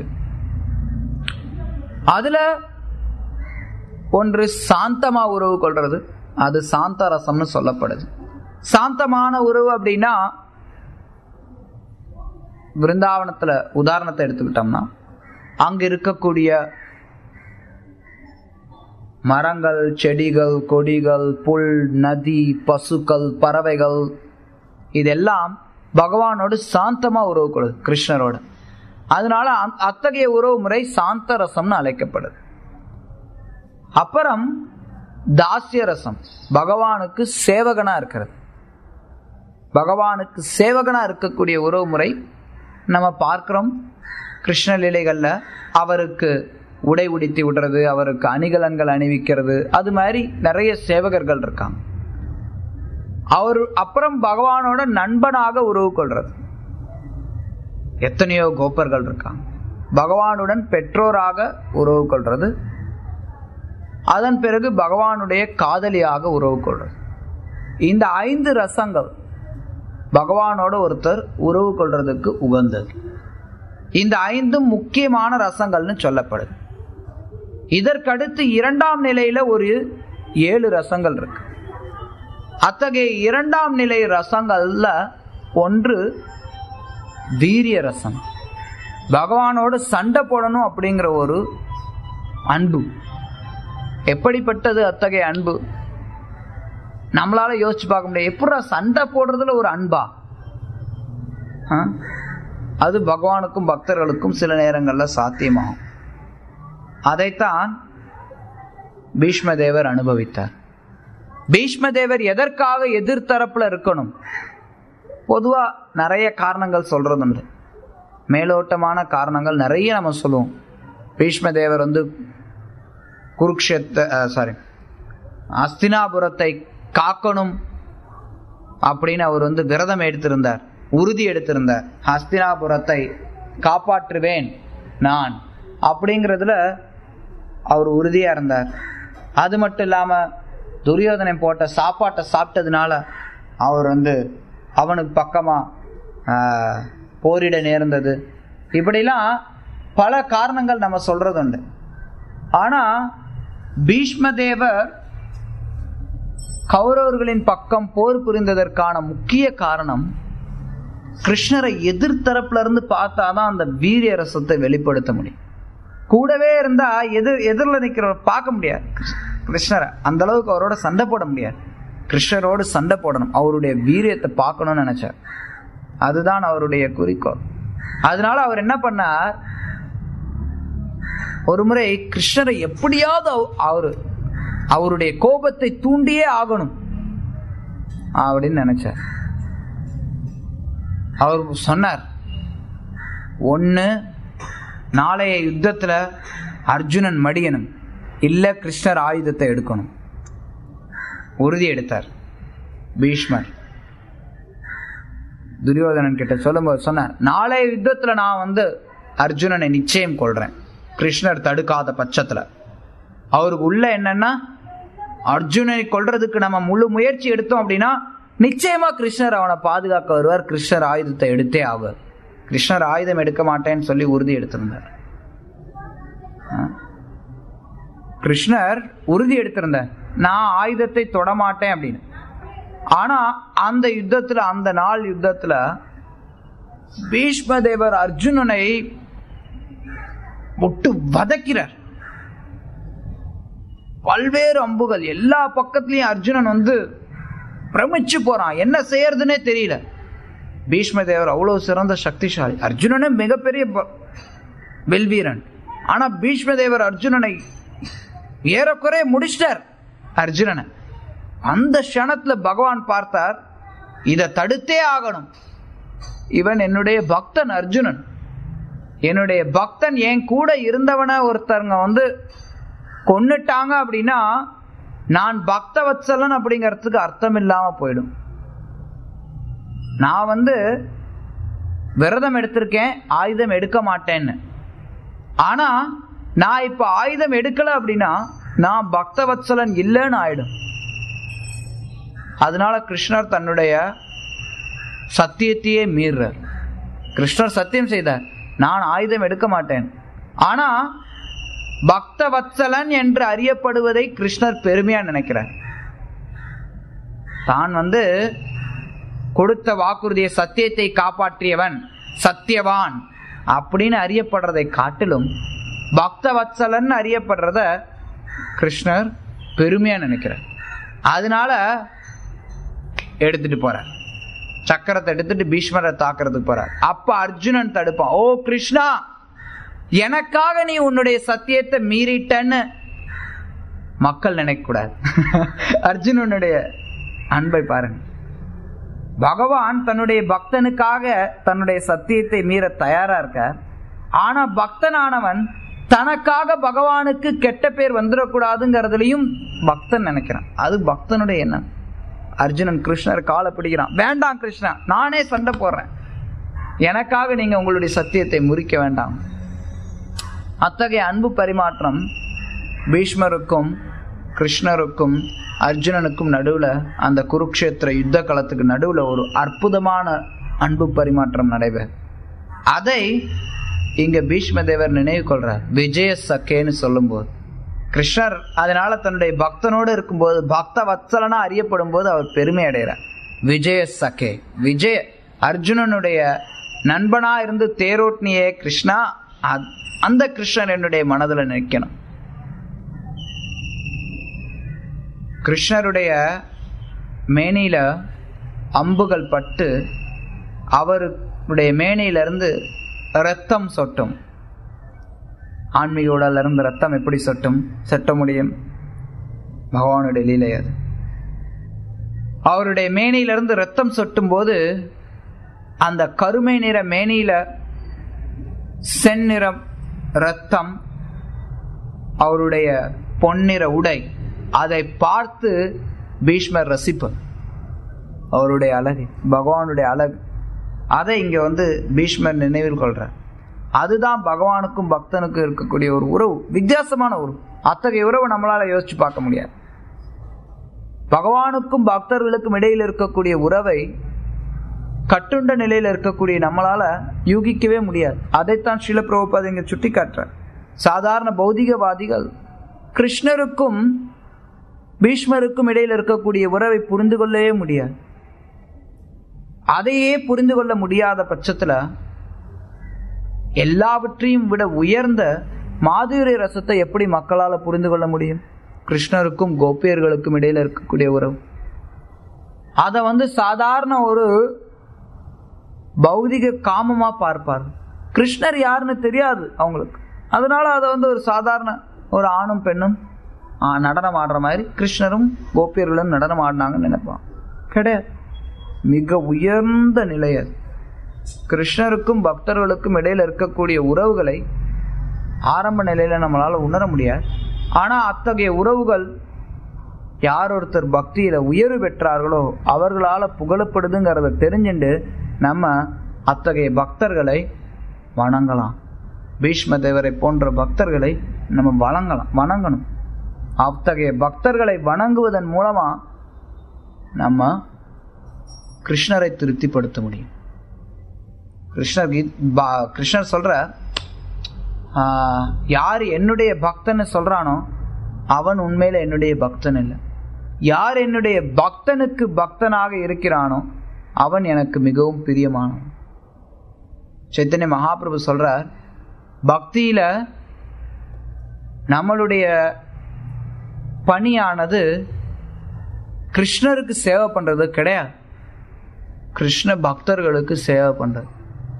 அதுல ஒன்று சாந்தமா உறவு கொள்றது அது சாந்த ரசம்னு சொல்லப்படுது சாந்தமான உறவு அப்படின்னா விருந்தாவனத்துல உதாரணத்தை எடுத்துக்கிட்டோம்னா அங்க இருக்கக்கூடிய மரங்கள் செடிகள் கொடிகள் புல் நதி பசுக்கள் பறவைகள் இதெல்லாம் பகவானோடு சாந்தமா உறவு கொள்ளுது கிருஷ்ணரோட அதனால அத்தகைய உறவு முறை சாந்த ரசம்னு அழைக்கப்படுது அப்புறம் தாசிய ரசம் பகவானுக்கு சேவகனா இருக்கிறது பகவானுக்கு சேவகனா இருக்கக்கூடிய உறவு முறை நம்ம பார்க்கிறோம் கிருஷ்ண லீலைகள்ல அவருக்கு உடை உடுத்தி விடுறது அவருக்கு அணிகலன்கள் அணிவிக்கிறது அது மாதிரி நிறைய சேவகர்கள் இருக்காங்க அவர் அப்புறம் பகவானோட நண்பனாக உறவு கொள்றது எத்தனையோ கோப்பர்கள் இருக்காங்க பகவானுடன் பெற்றோராக உறவு கொள்றது அதன் பிறகு பகவானுடைய காதலியாக உறவு கொள்றது இந்த ஐந்து ரசங்கள் பகவானோட ஒருத்தர் உறவு கொள்றதுக்கு உகந்தது இந்த ஐந்தும் முக்கியமான ரசங்கள்னு சொல்லப்படுது இதற்கடுத்து இரண்டாம் நிலையில ஒரு ஏழு ரசங்கள் இருக்கு அத்தகைய இரண்டாம் நிலை ரசங்கள்ல ஒன்று வீரிய ரசம் பகவானோடு சண்டை போடணும் அப்படிங்கிற ஒரு அன்பு எப்படிப்பட்டது அத்தகைய அன்பு நம்மளால யோசிச்சு பார்க்க முடியாது எப்படா சண்டை போடுறதுல ஒரு அன்பா அது பகவானுக்கும் பக்தர்களுக்கும் சில நேரங்களில் சாத்தியமாகும் அதைத்தான் பீஷ்மதேவர் அனுபவித்தார் பீஷ்மதேவர் எதற்காக எதிர்த்தரப்புல இருக்கணும் பொதுவா நிறைய காரணங்கள் சொல்றதுண்டு மேலோட்டமான காரணங்கள் நிறைய நம்ம சொல்லுவோம் பீஷ்மதேவர் வந்து குருக்ஷேத்த சாரி அஸ்தினாபுரத்தை காக்கணும் அப்படின்னு அவர் வந்து விரதம் எடுத்திருந்தார் உறுதி எடுத்திருந்தார் ஹஸ்தினாபுரத்தை காப்பாற்றுவேன் நான் அப்படிங்கிறதுல அவர் உறுதியா இருந்தார் அது மட்டும் இல்லாம துரியோதனை போட்ட சாப்பாட்டை சாப்பிட்டதுனால அவர் வந்து அவனுக்கு பக்கமா போரிட நேர்ந்தது இப்படிலாம் பல காரணங்கள் நம்ம சொல்றது உண்டு ஆனா பீஷ்மதேவர் கௌரவர்களின் பக்கம் போர் புரிந்ததற்கான முக்கிய காரணம் கிருஷ்ணரை எதிர்த்தரப்புல இருந்து பார்த்தாதான் அந்த வீரிய ரசத்தை வெளிப்படுத்த முடியும் கூடவே இருந்தா எதிர் எதிரில் நிற்கிறவர் பார்க்க முடியாது கிருஷ்ணரை அந்த அளவுக்கு அவரோட சண்டை போட முடியாது கிருஷ்ணரோடு சண்டை போடணும் அவருடைய வீரியத்தை பார்க்கணும்னு நினைச்சார் அதுதான் அவருடைய குறிக்கோள் அதனால அவர் என்ன பண்ணார் ஒரு முறை கிருஷ்ணரை எப்படியாவது அவரு அவருடைய கோபத்தை தூண்டியே ஆகணும் அப்படின்னு நினைச்சார் அவர் சொன்னார் ஒன்று நாளைய யுத்தத்தில் அர்ஜுனன் மடியணும் இல்லை கிருஷ்ணர் ஆயுதத்தை எடுக்கணும் உறுதி எடுத்தார் பீஷ்மர் துரியோதனன் கிட்ட சொல்லும்போது சொன்னார் நாளைய யுத்தத்தில் நான் வந்து அர்ஜுனனை நிச்சயம் கொள்றேன் கிருஷ்ணர் தடுக்காத பட்சத்தில் அவருக்கு உள்ள என்னன்னா அர்ஜுனை கொல்றதுக்கு நம்ம முழு முயற்சி எடுத்தோம் அப்படின்னா நிச்சயமா கிருஷ்ணர் அவனை பாதுகாக்க வருவார் கிருஷ்ணர் ஆயுதத்தை எடுத்தே ஆவார் கிருஷ்ணர் ஆயுதம் எடுக்க மாட்டேன்னு சொல்லி உறுதி எடுத்திருந்தார் கிருஷ்ணர் உறுதி எடுத்திருந்தார் நான் ஆயுதத்தை தொடமாட்டேன் அப்படின்னு ஆனா அந்த யுத்தத்துல அந்த நாள் யுத்தத்துல பீஷ்மதேவர் அர்ஜுனனை விட்டு வதக்கிறார் பல்வேறு அம்புகள் எல்லா பக்கத்துலயும் அர்ஜுனன் வந்து பிரமிச்சு போறான் என்ன செய்யறதுன்னே தெரியல பீஷ்மதேவர் அவ்வளவு சிறந்த சக்திசாலி அர்ஜுனனே மிகப்பெரிய வெல்வீரன் ஆனா பீஷ்மதேவர் அர்ஜுனனை ஏறக்குறைய முடிச்சிட்டார் அர்ஜுனனை அந்த க்ஷணத்துல பகவான் பார்த்தார் இதை தடுத்தே ஆகணும் இவன் என்னுடைய பக்தன் அர்ஜுனன் என்னுடைய பக்தன் என் கூட இருந்தவனை ஒருத்தருங்க வந்து கொன்னுட்டாங்க அப்படின்னா நான் பக்தவத்சலன் அப்படிங்கிறதுக்கு அர்த்தம் இல்லாம போயிடும் நான் வந்து விரதம் எடுத்திருக்கேன் ஆயுதம் எடுக்க மாட்டேன்னு ஆனா நான் இப்ப ஆயுதம் எடுக்கல அப்படின்னா நான் பக்தவத்சலன் இல்லைன்னு ஆயிடும் அதனால கிருஷ்ணர் தன்னுடைய சத்தியத்தையே மீறுறார் கிருஷ்ணர் சத்தியம் செய்தார் நான் ஆயுதம் எடுக்க மாட்டேன் ஆனா பக்தவத்சலன் என்று அறியப்படுவதை கிருஷ்ணர் பெருமையா நினைக்கிறார் தான் வந்து கொடுத்த வாக்குறுதியை சத்தியத்தை காப்பாற்றியவன் சத்தியவான் அப்படின்னு அறியப்படுறதை காட்டிலும் பக்தவத்சலன் அறியப்படுறத கிருஷ்ணர் பெருமையா நினைக்கிறார் அதனால எடுத்துட்டு போறார் சக்கரத்தை எடுத்துட்டு பீஷ்மரை தாக்குறதுக்கு போறார் அப்ப அர்ஜுனன் தடுப்பான் ஓ கிருஷ்ணா எனக்காக நீ உன்னுடைய சத்தியத்தை மீறிட்டன்னு மக்கள் நினைக்க கூடாது அர்ஜுனனுடைய அன்பை பாருங்க பகவான் தன்னுடைய பக்தனுக்காக தன்னுடைய சத்தியத்தை மீற தயாரா இருக்கார் ஆனா பக்தனானவன் தனக்காக பகவானுக்கு கெட்ட பேர் வந்துடக்கூடாதுங்கிறதுலையும் பக்தன் நினைக்கிறான் அது பக்தனுடைய எண்ணம் அர்ஜுனன் கிருஷ்ணர் காலை பிடிக்கிறான் வேண்டாம் கிருஷ்ணா நானே சண்டை போடுறேன் எனக்காக நீங்க உங்களுடைய சத்தியத்தை முறிக்க வேண்டாம் அத்தகைய அன்பு பரிமாற்றம் பீஷ்மருக்கும் கிருஷ்ணருக்கும் அர்ஜுனனுக்கும் நடுவில் அந்த குருக்ஷேத்திர யுத்த களத்துக்கு நடுவில் ஒரு அற்புதமான அன்பு பரிமாற்றம் நடைபெறும் அதை இங்க பீஷ்ம தேவர் நினைவு கொள்றார் விஜய சக்கேன்னு சொல்லும்போது கிருஷ்ணர் அதனால தன்னுடைய பக்தனோடு இருக்கும்போது பக்த வத்சலனா அறியப்படும் போது அவர் பெருமை அடைகிறார் விஜய சகே விஜய அர்ஜுனனுடைய நண்பனா இருந்து தேரோட்னியே கிருஷ்ணா அ- அந்த கிருஷ்ணன் என்னுடைய மனதில் நிற்கணும் கிருஷ்ணருடைய மேனியில அம்புகள் பட்டு அவருடைய மேனியிலிருந்து ரத்தம் சொட்டும் ஆன்மீக உடல்ல இருந்து ரத்தம் எப்படி சொட்டும் சொட்ட முடியும் பகவானுடைய லீலை அது அவருடைய மேனியிலிருந்து ரத்தம் சொட்டும் போது அந்த கருமை நிற மேனியில செந்நிறம் ரத்தம் அவருடைய பொன்னிற உடை அதை பார்த்து பீஷ்மர் ரசிப்பர் அவருடைய அழகு பகவானுடைய அழகு அதை இங்க வந்து பீஷ்மர் நினைவில் கொள்றார் அதுதான் பகவானுக்கும் பக்தனுக்கும் இருக்கக்கூடிய ஒரு உறவு வித்தியாசமான உறவு அத்தகைய உறவு நம்மளால யோசிச்சு பார்க்க முடியாது பகவானுக்கும் பக்தர்களுக்கும் இடையில் இருக்கக்கூடிய உறவை கட்டுண்ட நிலையில் இருக்கக்கூடிய நம்மளால யூகிக்கவே முடியாது அதைத்தான் ஸ்ரீல பிரபுபாத் இங்க சுட்டி காட்டுறார் சாதாரண பௌதிகவாதிகள் கிருஷ்ணருக்கும் பீஷ்மருக்கும் இடையில் இருக்கக்கூடிய உறவை புரிந்து கொள்ளவே முடியாது அதையே புரிந்து கொள்ள முடியாத பட்சத்துல எல்லாவற்றையும் விட உயர்ந்த மாதுரி ரசத்தை எப்படி மக்களால புரிந்து கொள்ள முடியும் கிருஷ்ணருக்கும் கோபியர்களுக்கும் இடையில இருக்கக்கூடிய உறவு அதை வந்து சாதாரண ஒரு பௌதிக காமமா பார்ப்பார் கிருஷ்ணர் யாருன்னு தெரியாது அவங்களுக்கு அதனால அதை வந்து ஒரு சாதாரண ஒரு ஆணும் பெண்ணும் ஆ, நடனம் ஆடுற மாதிரி கிருஷ்ணரும் கோபியர்களும் நடனம் ஆடினாங்கன்னு நினைப்பான் கிடையாது மிக உயர்ந்த நிலை அது கிருஷ்ணருக்கும் பக்தர்களுக்கும் இடையில இருக்கக்கூடிய உறவுகளை ஆரம்ப நிலையில நம்மளால உணர முடியாது ஆனா அத்தகைய உறவுகள் யார் ஒருத்தர் பக்தியில உயர்வு பெற்றார்களோ அவர்களால புகழப்படுதுங்கிறத தெரிஞ்சுண்டு நம்ம அத்தகைய பக்தர்களை வணங்கலாம் பீஷ்ம தேவரை போன்ற பக்தர்களை நம்ம வணங்கலாம் வணங்கணும் அத்தகைய பக்தர்களை வணங்குவதன் மூலமா நம்ம கிருஷ்ணரை திருப்திப்படுத்த முடியும் கிருஷ்ணர் கீத் பா- கிருஷ்ணர் சொல்ற ஆஹ், யார் என்னுடைய பக்தன்னு சொல்றானோ அவன் உண்மையில என்னுடைய பக்தன் இல்லை யார் என்னுடைய பக்தனுக்கு பக்தனாக இருக்கிறானோ அவன் எனக்கு மிகவும் பிரியமானவன் சைத்தன்ய மகாபிரபு சொல்றார் பக்தியில நம்மளுடைய பணியானது கிருஷ்ணருக்கு சேவை பண்றது கிடையாது கிருஷ்ண பக்தர்களுக்கு சேவை பண்றது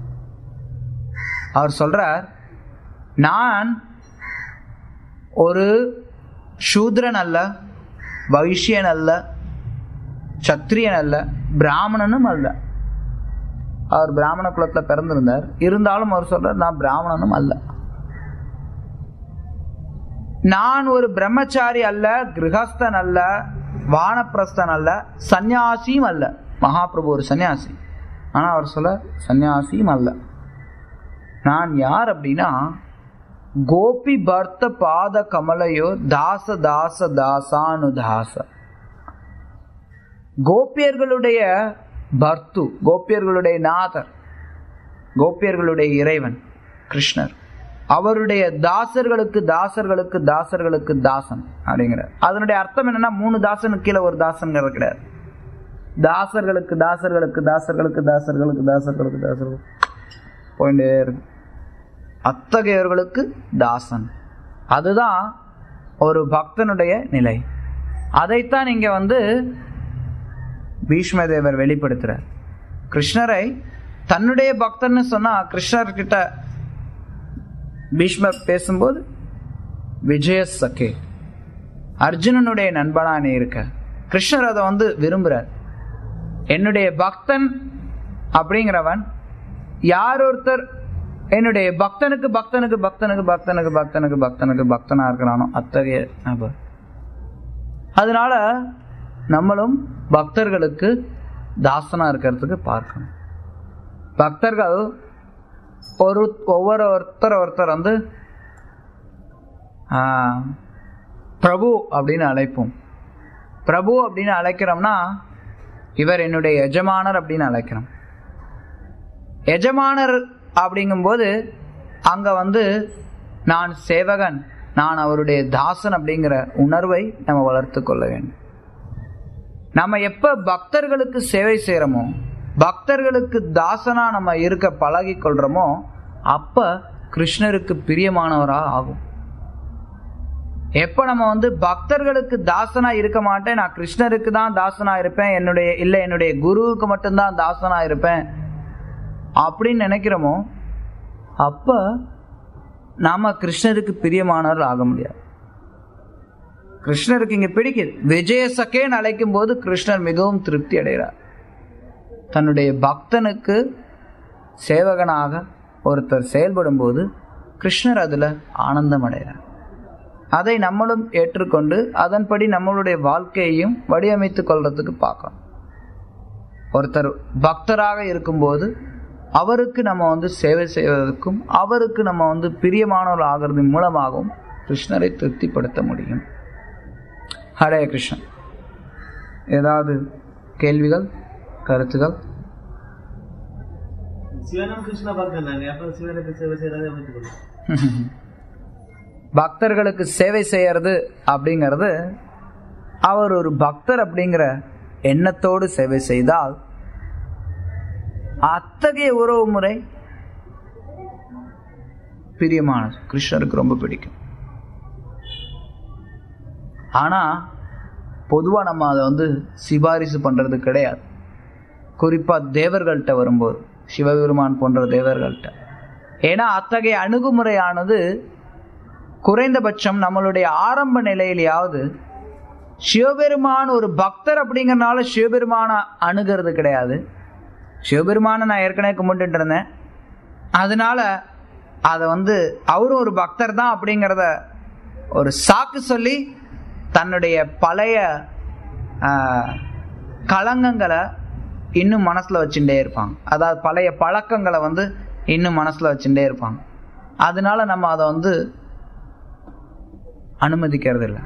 அவர் சொல்றார் நான் ஒரு சூத்ரன் அல்ல வைஷ்யன் அல்ல சத்திரியன் அல்ல பிராமணனும் அல்ல அவர் பிராமண குலத்துல பிறந்திருந்தார் இருந்தாலும் அவர் சொல்றார் நான் பிராமணனும் அல்ல நான் ஒரு பிரம்மச்சாரி அல்ல கிரகஸ்தன் அல்ல வானப்பிரஸ்தன் அல்ல சந்நியாசியும் அல்ல மகாபிரபு ஒரு சன்னியாசி ஆனா அவர் சொல்ல சந்நியாசியும் அல்ல நான் யார் அப்படின்னா கோபி பர்த்த பாத கமலையோ தாச தாச தாசானு தாச கோபியர்களுடைய பர்த்து கோபியர்களுடைய நாதர் கோபியர்களுடைய இறைவன் கிருஷ்ணர் அவருடைய தாசர்களுக்கு தாசர்களுக்கு தாசர்களுக்கு தாசன் அப்படிங்கிறார் அதனுடைய அர்த்தம் என்னன்னா மூணு தாசனுக்கு கீழே ஒரு தாசன்கிறது கிடையாது தாசர்களுக்கு தாசர்களுக்கு தாசர்களுக்கு தாசர்களுக்கு தாசர்களுக்கு தாசர்களுக்கு போயிட்டே இருக்கு அத்தகையவர்களுக்கு தாசன் அதுதான் ஒரு பக்தனுடைய நிலை அதைத்தான் இங்க வந்து பீஷ்மதேவர் வெளிப்படுத்துறார் கிருஷ்ணரை தன்னுடைய பக்தன்னு சொன்னா கிருஷ்ணர் கிட்ட பீஷ்மர் பேசும்போது விஜய சகே அர்ஜுனனுடைய நண்பனா நீ இருக்க கிருஷ்ணர் அதை வந்து விரும்புறார் என்னுடைய பக்தன் அப்படிங்கிறவன் யார் ஒருத்தர் என்னுடைய பக்தனுக்கு பக்தனுக்கு பக்தனுக்கு பக்தனுக்கு பக்தனுக்கு பக்தனுக்கு பக்தனா இருக்கிறானோ அத்தகைய நபர் அதனால நம்மளும் பக்தர்களுக்கு தாசனா இருக்கிறதுக்கு பார்க்கணும் பக்தர்கள் ஒரு ஒவ்வொரு ஒருத்தர் ஒருத்தர் வந்து ஆ, பிரபு அப்படின்னு அழைப்போம் பிரபு அப்படின்னு அழைக்கிறோம்னா இவர் என்னுடைய எஜமானர் அப்படின்னு அழைக்கிறோம் எஜமானர் அப்படிங்கும்போது அங்க வந்து நான் சேவகன் நான் அவருடைய தாசன் அப்படிங்கிற உணர்வை நம்ம வளர்த்து கொள்ள வேண்டும் நம்ம எப்ப பக்தர்களுக்கு சேவை செய்யறோமோ பக்தர்களுக்கு தாசனா நம்ம இருக்க பழகி கொள்றோமோ அப்ப கிருஷ்ணருக்கு பிரியமானவரா ஆகும் எப்ப நம்ம வந்து பக்தர்களுக்கு தாசனா இருக்க மாட்டேன் நான் கிருஷ்ணருக்கு தான் தாசனா இருப்பேன் என்னுடைய இல்ல என்னுடைய குருவுக்கு மட்டும்தான் தாசனா இருப்பேன் அப்படின்னு நினைக்கிறோமோ அப்ப நாம கிருஷ்ணருக்கு பிரியமானவர்கள் ஆக முடியாது கிருஷ்ணருக்கு இங்க பிடிக்குது விஜய சகேன்னு அழைக்கும் போது கிருஷ்ணர் மிகவும் திருப்தி அடைகிறார் தன்னுடைய பக்தனுக்கு சேவகனாக ஒருத்தர் செயல்படும் போது கிருஷ்ணர் அதுல ஆனந்தம் அடைகிறார் அதை நம்மளும் ஏற்றுக்கொண்டு அதன்படி நம்மளுடைய வாழ்க்கையையும் வடிவமைத்துக் கொள்றதுக்கு பார்க்கணும் ஒருத்தர் பக்தராக இருக்கும்போது அவருக்கு நம்ம வந்து சேவை செய்வதற்கும் அவருக்கு நம்ம வந்து பிரியமானவர் ஆகிறதன் மூலமாகவும் கிருஷ்ணரை திருப்திப்படுத்த முடியும் ஹரே கிருஷ்ணன் ஏதாவது கேள்விகள் கருத்துகள் சிவனும் கிருஷ்ண பக்தன் தானே அப்ப சிவனுக்கு சேவை செய்யறதை அமைத்துக்கொள்ளும் பக்தர்களுக்கு சேவை செய்யறது அப்படிங்கிறது அவர் ஒரு பக்தர் அப்படிங்கிற எண்ணத்தோடு சேவை செய்தால் அத்தகைய உறவு முறை பிரியமானது கிருஷ்ணருக்கு ரொம்ப பிடிக்கும் ஆனா பொதுவா நம்ம அதை வந்து சிபாரிசு பண்றது கிடையாது குறிப்பா தேவர்கள்ட்ட வரும்போது சிவபெருமான் போன்ற தேவர்கள்ட்ட ஏன்னா அத்தகைய அணுகுமுறையானது குறைந்தபட்சம் நம்மளுடைய ஆரம்ப நிலையிலேயாவது சிவபெருமான் ஒரு பக்தர் அப்படிங்கறனால சிவபெருமான அணுகிறது கிடையாது சிவபெருமானை நான் ஏற்கனவே கும்பிட்டுட்டு இருந்தேன் அதனால அதை வந்து அவரும் ஒரு பக்தர் தான் அப்படிங்கிறத ஒரு சாக்கு சொல்லி தன்னுடைய பழைய ஆஹ், களங்கங்களை இன்னும் மனசுல வச்சுட்டே இருப்பாங்க அதாவது பழைய பழக்கங்களை வந்து இன்னும் மனசுல வச்சுட்டே இருப்பாங்க அதனால நம்ம அதை வந்து அனுமதிக்கிறது இல்லை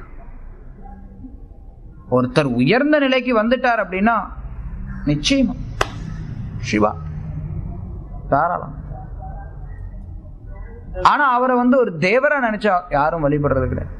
ஒருத்தர் உயர்ந்த நிலைக்கு வந்துட்டார் அப்படின்னா நிச்சயமா சிவா தாராளம் ஆனா அவரை வந்து ஒரு தேவரா நினைச்சா யாரும் வழிபடுறது கிடையாது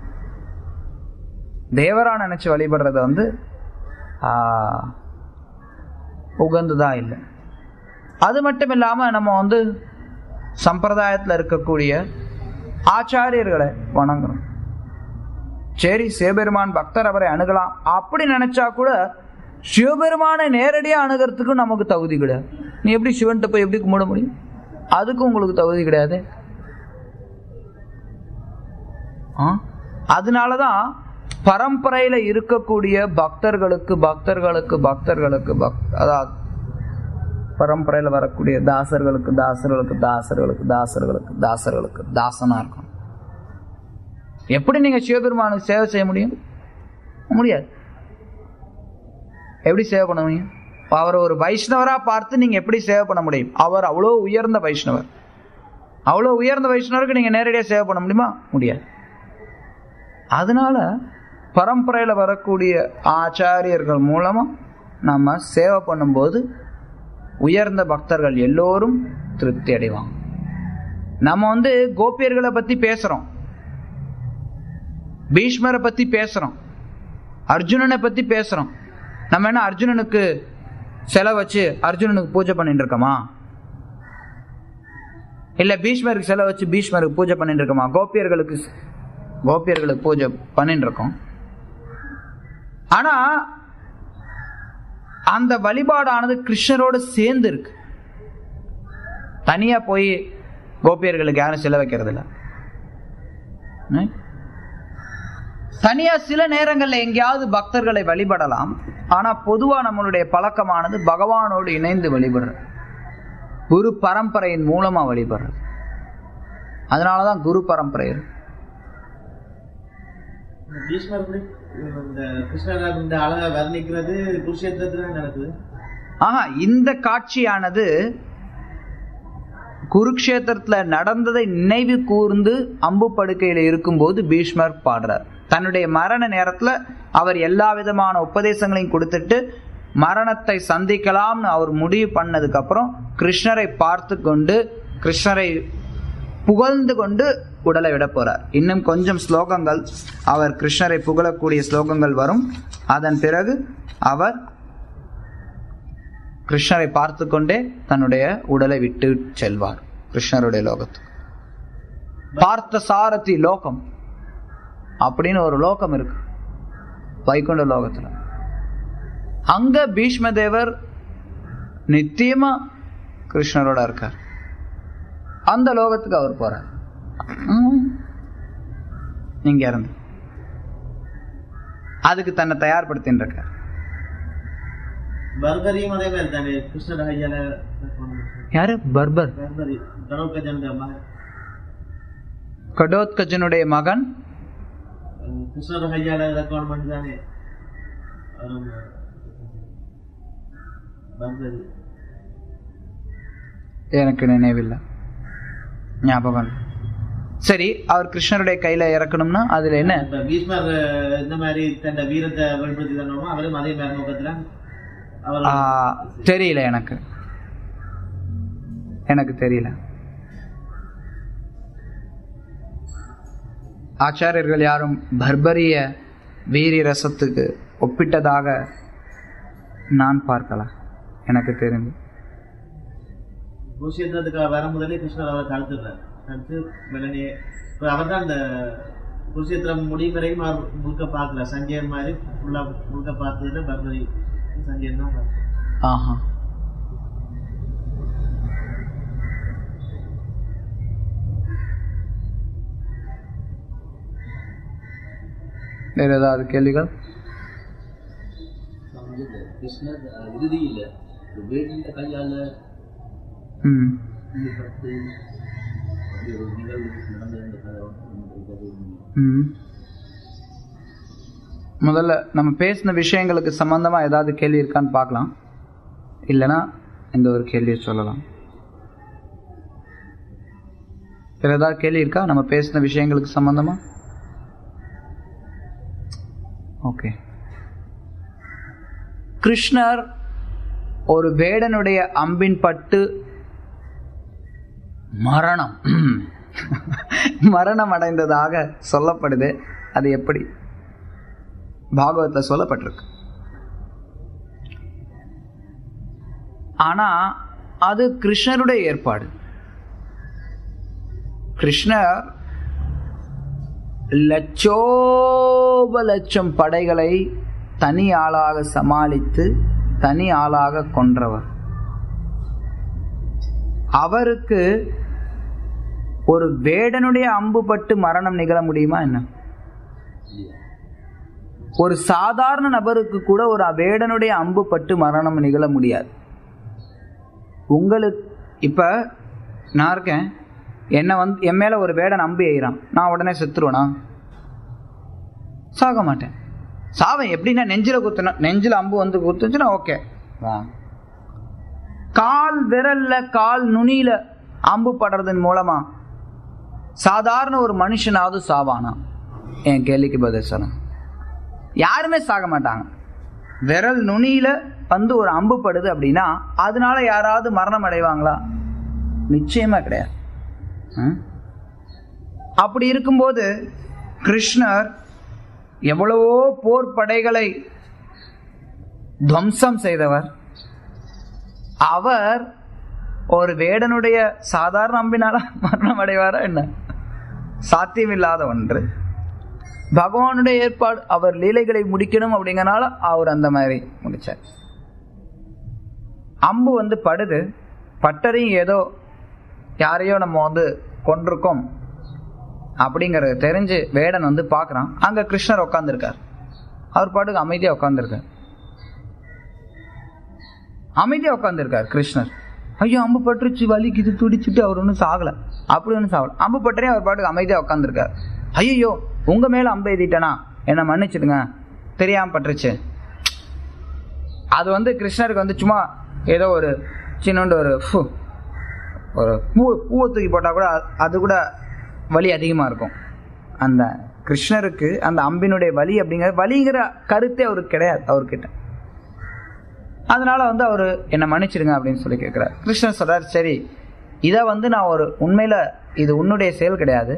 தேவரா நினைச்சு வழிபடுறது வந்து ஆஹ், உகந்ததா இல்லை அது மட்டும் இல்லாம நம்ம வந்து சம்பிரதாயத்துல இருக்கக்கூடிய ஆச்சாரியர்களை வணங்குறோம் சரி சிவபெருமான் பக்தர் அவரை அணுகலாம் அப்படி நினைச்சா கூட சிவபெருமானை நேரடியா அணுகிறதுக்கு நமக்கு தகுதி கிடையாது நீ எப்படி சிவன்கிட்ட போய் எப்படி கும்பிட முடியும் அதுக்கும் உங்களுக்கு தகுதி கிடையாது ஆ அதனாலதான் பரம்பரையில இருக்கக்கூடிய பக்தர்களுக்கு பக்தர்களுக்கு பக்தர்களுக்கு பக் அதாவது பரம்பரையில வரக்கூடிய தாசர்களுக்கு தாசர்களுக்கு தாசர்களுக்கு தாசர்களுக்கு தாசர்களுக்கு தாசனா இருக்கும் எப்படி நீங்க சிவபெருமானுக்கு சேவை செய்ய முடியும் முடியாது எப்படி சேவை பண்ண முடியும் அவரை ஒரு வைஷ்ணவரா பார்த்து நீங்க எப்படி சேவை பண்ண முடியும் அவர் அவ்வளோ உயர்ந்த வைஷ்ணவர் அவ்வளோ உயர்ந்த வைஷ்ணவருக்கு நீங்க நேரடியாக சேவை பண்ண முடியுமா முடியாது அதனால பரம்பரையில் வரக்கூடிய ஆச்சாரியர்கள் மூலமா நம்ம சேவை பண்ணும்போது உயர்ந்த பக்தர்கள் எல்லோரும் திருப்தி அடைவாங்க நம்ம வந்து கோபியர்களை பத்தி பேசுறோம் பீஷ்மரை பத்தி பேசுறோம் அர்ஜுனனை பத்தி பேசுறோம் நம்ம என்ன அர்ஜுனனுக்கு செலவு வச்சு அர்ஜுனனுக்கு பூஜை பண்ணிட்டு இருக்கோமா இல்ல பீஷ்மருக்கு செலவு வச்சு பீஷ்மருக்கு பூஜை பண்ணிட்டு இருக்கோமா கோபியர்களுக்கு கோபியர்களுக்கு பூஜை பண்ணிட்டு இருக்கோம் ஆனா அந்த வழிபாடானது கிருஷ்ணரோடு சேர்ந்து இருக்கு தனியா போய் கோபியர்களுக்கு யாரும் செலவு வைக்கிறது இல்ல ம்? தனியா சில நேரங்கள்ல எங்கேயாவது பக்தர்களை வழிபடலாம் ஆனா பொதுவா நம்மளுடைய பழக்கமானது பகவானோடு இணைந்து வழிபடுறது குரு பரம்பரையின் மூலமா வழிபடுறது அதனாலதான் குரு பரம்பரை இருக்கு இந்த பீஷ்மர் வந்து இந்த கிருஷ்ணர் இந்த அழகை வர்ணிக்கிறது குருஷேத்திரத்துல நடக்குது ஆஹா இந்த காட்சியானது குருக்ஷேத்திரத்துல நடந்ததை நினைவு கூர்ந்து அம்பு படுக்கையில இருக்கும்போது பீஷ்மர் பாடுறார் தன்னுடைய மரண நேரத்துல அவர் எல்லா விதமான உபதேசங்களையும் கொடுத்துட்டு மரணத்தை சந்திக்கலாம்னு அவர் முடிவு பண்ணதுக்கு அப்புறம் கிருஷ்ணரை பார்த்து கொண்டு கிருஷ்ணரை புகழ்ந்து கொண்டு உடலை விட போறார் இன்னும் கொஞ்சம் ஸ்லோகங்கள் அவர் கிருஷ்ணரை புகழக்கூடிய ஸ்லோகங்கள் வரும் அதன் பிறகு அவர் கிருஷ்ணரை பார்த்து கொண்டே தன்னுடைய உடலை விட்டு செல்வார் கிருஷ்ணருடைய லோகத்துக்கு பார்த்த சாரதி லோகம் அப்படின்னு ஒரு லோகம் இருக்கு வைகுண்ட லோகத்துல அங்க பீஷ்ம தேவர் நித்தியமா கிருஷ்ணரோட இருக்கார் அந்த லோகத்துக்கு அவர் போறார் ம். இங்க இருந்து அதுக்கு தன்னை தயார்படுத்தின்னு இருக்கார் பர்பரியும் அதே மாதிரி தானே கிருஷ்ணர் கையால யாரு பர்பர் பர்பரி கணோக்கஜன் மகன் கடோத்கஜனுடைய மகன் அஹ் கிருஷ்ணர் கையால ரெக்கார்ட் பண்ணி தானே அவர் பர்பரி எனக்கு நினைவில்லை ஞாபகம் இல்லை. சரி அவர் கிருஷ்ணருடைய கையில இறக்கணும்னா அதுல என்ன இப்ப பீஷ்மர் அஹ், இந்த மாதிரி தன் வீரத்தை வெளிப்படுத்தி தரணுமோ அவரும் அதே மாதிரி நோக்கத்துல அவர் ஆ, தெரியல எனக்கு எனக்கு தெரியல ஆச்சாரியர்கள் யாரும் பர்பரிய வீரி ரசத்துக்கு ஒப்பிட்டதாக நான் பார்க்கல எனக்கு தெரிந்து குருஷேத்திரத்துக்கு வர முதலே கிருஷ்ணர் அவரை தடுத்துடுறார் தடுத்து உடனே இப்ப அவர் தான் அந்த குருஷேத்திரம் முடியும் வரைக்கும் அவர் முழுக்க பார்க்கல சஞ்சயன் மாதிரி ஃபுல்லா முழுக்க பார்த்ததுல பர்பரி சஞ்சயன் தான் பார்த்தார். ஆஹா வேற ஏதாவது கேள்விகள் கிருஷ்ணர் அஹ், இறுதியில் வேடிந்த கையால ம் ஈடுபட்டு அப்படி ஒரு நிகழ்வு நடந்த இந்த கதை வந்து ம். முதல்ல நம்ம பேசின விஷயங்களுக்கு சம்பந்தமா ஏதாவது கேள்வி இருக்கான்னு பார்க்கலாம் இல்லைன்னா இந்த ஒரு கேள்வியை சொல்லலாம் வேற ஏதாவது கேள்வி இருக்கா நம்ம பேசின விஷயங்களுக்கு சம்பந்தமா ஓகே கிருஷ்ணர் ஒரு வேடனுடைய அம்பின் பட்டு மரணம் மரணம் அடைந்ததாக சொல்லப்படுது அது எப்படி பாகவத்தில் சொல்லப்பட்டிருக்கு ஆனா அது கிருஷ்ணருடைய ஏற்பாடு கிருஷ்ணர் லட்சோப லட்சம் படைகளை தனி ஆளாக சமாளித்து தனி ஆளாக கொன்றவர் அவருக்கு ஒரு வேடனுடைய அம்பு பட்டு மரணம் நிகழ முடியுமா என்ன ஒரு சாதாரண நபருக்கு கூட ஒரு வேடனுடைய அம்பு பட்டு மரணம் நிகழ முடியாது உங்களுக்கு இப்போ நான் இருக்கேன் என்னை வந்து என் மேலே ஒரு வேடன் அம்பு எய்கிறான் நான் உடனே செத்துருவேனா சாக மாட்டேன் சாவேன் எப்படின்னா நெஞ்சில் குத்துனா நெஞ்சில் அம்பு வந்து குத்துச்சுன்னா ஓகே வா கால் விரல்ல கால் நுனியில அம்பு படுறதன் மூலமா சாதாரண ஒரு மனுஷனாவது சாவானா என் கேள்விக்கு பதில் சொல்ல யாருமே சாக மாட்டாங்க விரல் நுனியில வந்து ஒரு அம்பு படுது அப்படின்னா அதனால யாராவது மரணம் அடைவாங்களா நிச்சயமா கிடையாது ம்? அப்படி இருக்கும்போது கிருஷ்ணர் எவ்வளவோ போர் படைகளை துவம்சம் செய்தவர் அவர் ஒரு வேடனுடைய சாதாரண அம்பினால மரணம் அடைவாரா என்ன சாத்தியமில்லாத ஒன்று பகவானுடைய ஏற்பாடு அவர் லீலைகளை முடிக்கணும் அப்படிங்கறனால அவர் அந்த மாதிரி முடிச்சார் அம்பு வந்து படுது பட்டரையும் ஏதோ யாரையோ நம்ம வந்து கொண்டிருக்கோம் அப்படிங்கறது தெரிஞ்சு வேடன் வந்து பார்க்கறான் அங்க கிருஷ்ணர் உட்காந்துருக்கார் அவர் பாட்டுக்கு அமைதியா உட்காந்துருக்கார் அமைதியா உட்காந்துருக்கார் கிருஷ்ணர் ஐயோ அம்பு பட்டுருச்சு வலிக்குது துடிச்சுட்டு அவர் ஒன்றும் சாகல அப்படி ஒன்றும் சாகல அம்பு பட்டரே அவர் பாட்டுக்கு அமைதியா உட்காந்துருக்கார் ஐயோ உங்க மேல அம்பு எழுதிட்டேனா என்னை மன்னிச்சிடுங்க தெரியாம பட்டுருச்சு அது வந்து கிருஷ்ணருக்கு வந்து சும்மா ஏதோ ஒரு சின்னோண்டு ஒரு ஃபு, ஒரு பூ பூவை தூக்கி போட்டால் கூட அ- அது கூட வலி அதிகமாக இருக்கும் அந்த கிருஷ்ணருக்கு அந்த அம்பினுடைய வலி அப்படிங்கிற வலிங்கிற கருத்தே அவருக்கு கிடையாது அவர்கிட்ட அதனால வந்து அவர் என்னை மன்னிச்சிடுங்க அப்படின்னு சொல்லி கேட்குறாரு கிருஷ்ணர் சொல்றாரு சரி இதை வந்து நான் ஒரு உண்மையில இது உன்னுடைய செயல் கிடையாது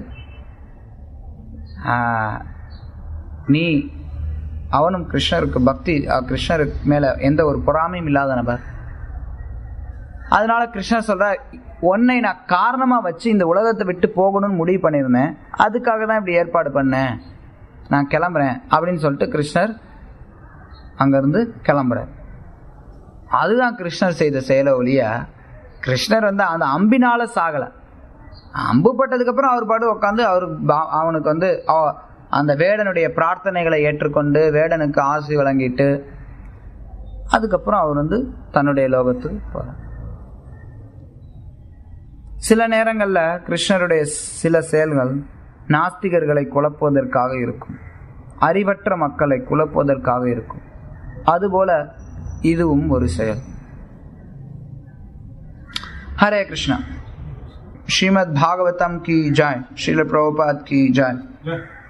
ஆஹ், நீ அவனும் கிருஷ்ணருக்கு பக்தி அஹ், கிருஷ்ணருக்கு மேல எந்த ஒரு பொறாமையும் இல்லாத நபர் அதனால கிருஷ்ணர் சொல்ற உன்னை நான் காரணமா வச்சு இந்த உலகத்தை விட்டு போகணும்னு முடிவு பண்ணியிருந்தேன் அதுக்காக தான் இப்படி ஏற்பாடு பண்ணேன் நான் கிளம்புறேன் அப்படின்னு சொல்லிட்டு கிருஷ்ணர் அங்கிருந்து கிளம்புறார் அதுதான் கிருஷ்ணர் செய்த செயலை ஒழிய கிருஷ்ணர் வந்து அந்த அம்பினால சாகல அம்பு பட்டதுக்கு அப்புறம் அவர் பாட்டு உட்காந்து அவர் பா- அவனுக்கு வந்து அவ- அந்த வேடனுடைய பிரார்த்தனைகளை ஏற்றுக்கொண்டு வேடனுக்கு ஆசி வழங்கிட்டு அதுக்கப்புறம் அவர் வந்து தன்னுடைய லோகத்துக்கு போறார் சில நேரங்கள்ல கிருஷ்ணருடைய சில செயல்கள் நாஸ்திகர்களை குழப்புவதற்காக இருக்கும் அறிவற்ற மக்களை குழப்புவதற்காக இருக்கும் அதுபோல இதுவும் ஒரு செயல் हरे कृष्णा श्रीमद् भागवतम की जय श्रील प्रभुपाद की जय Yeah.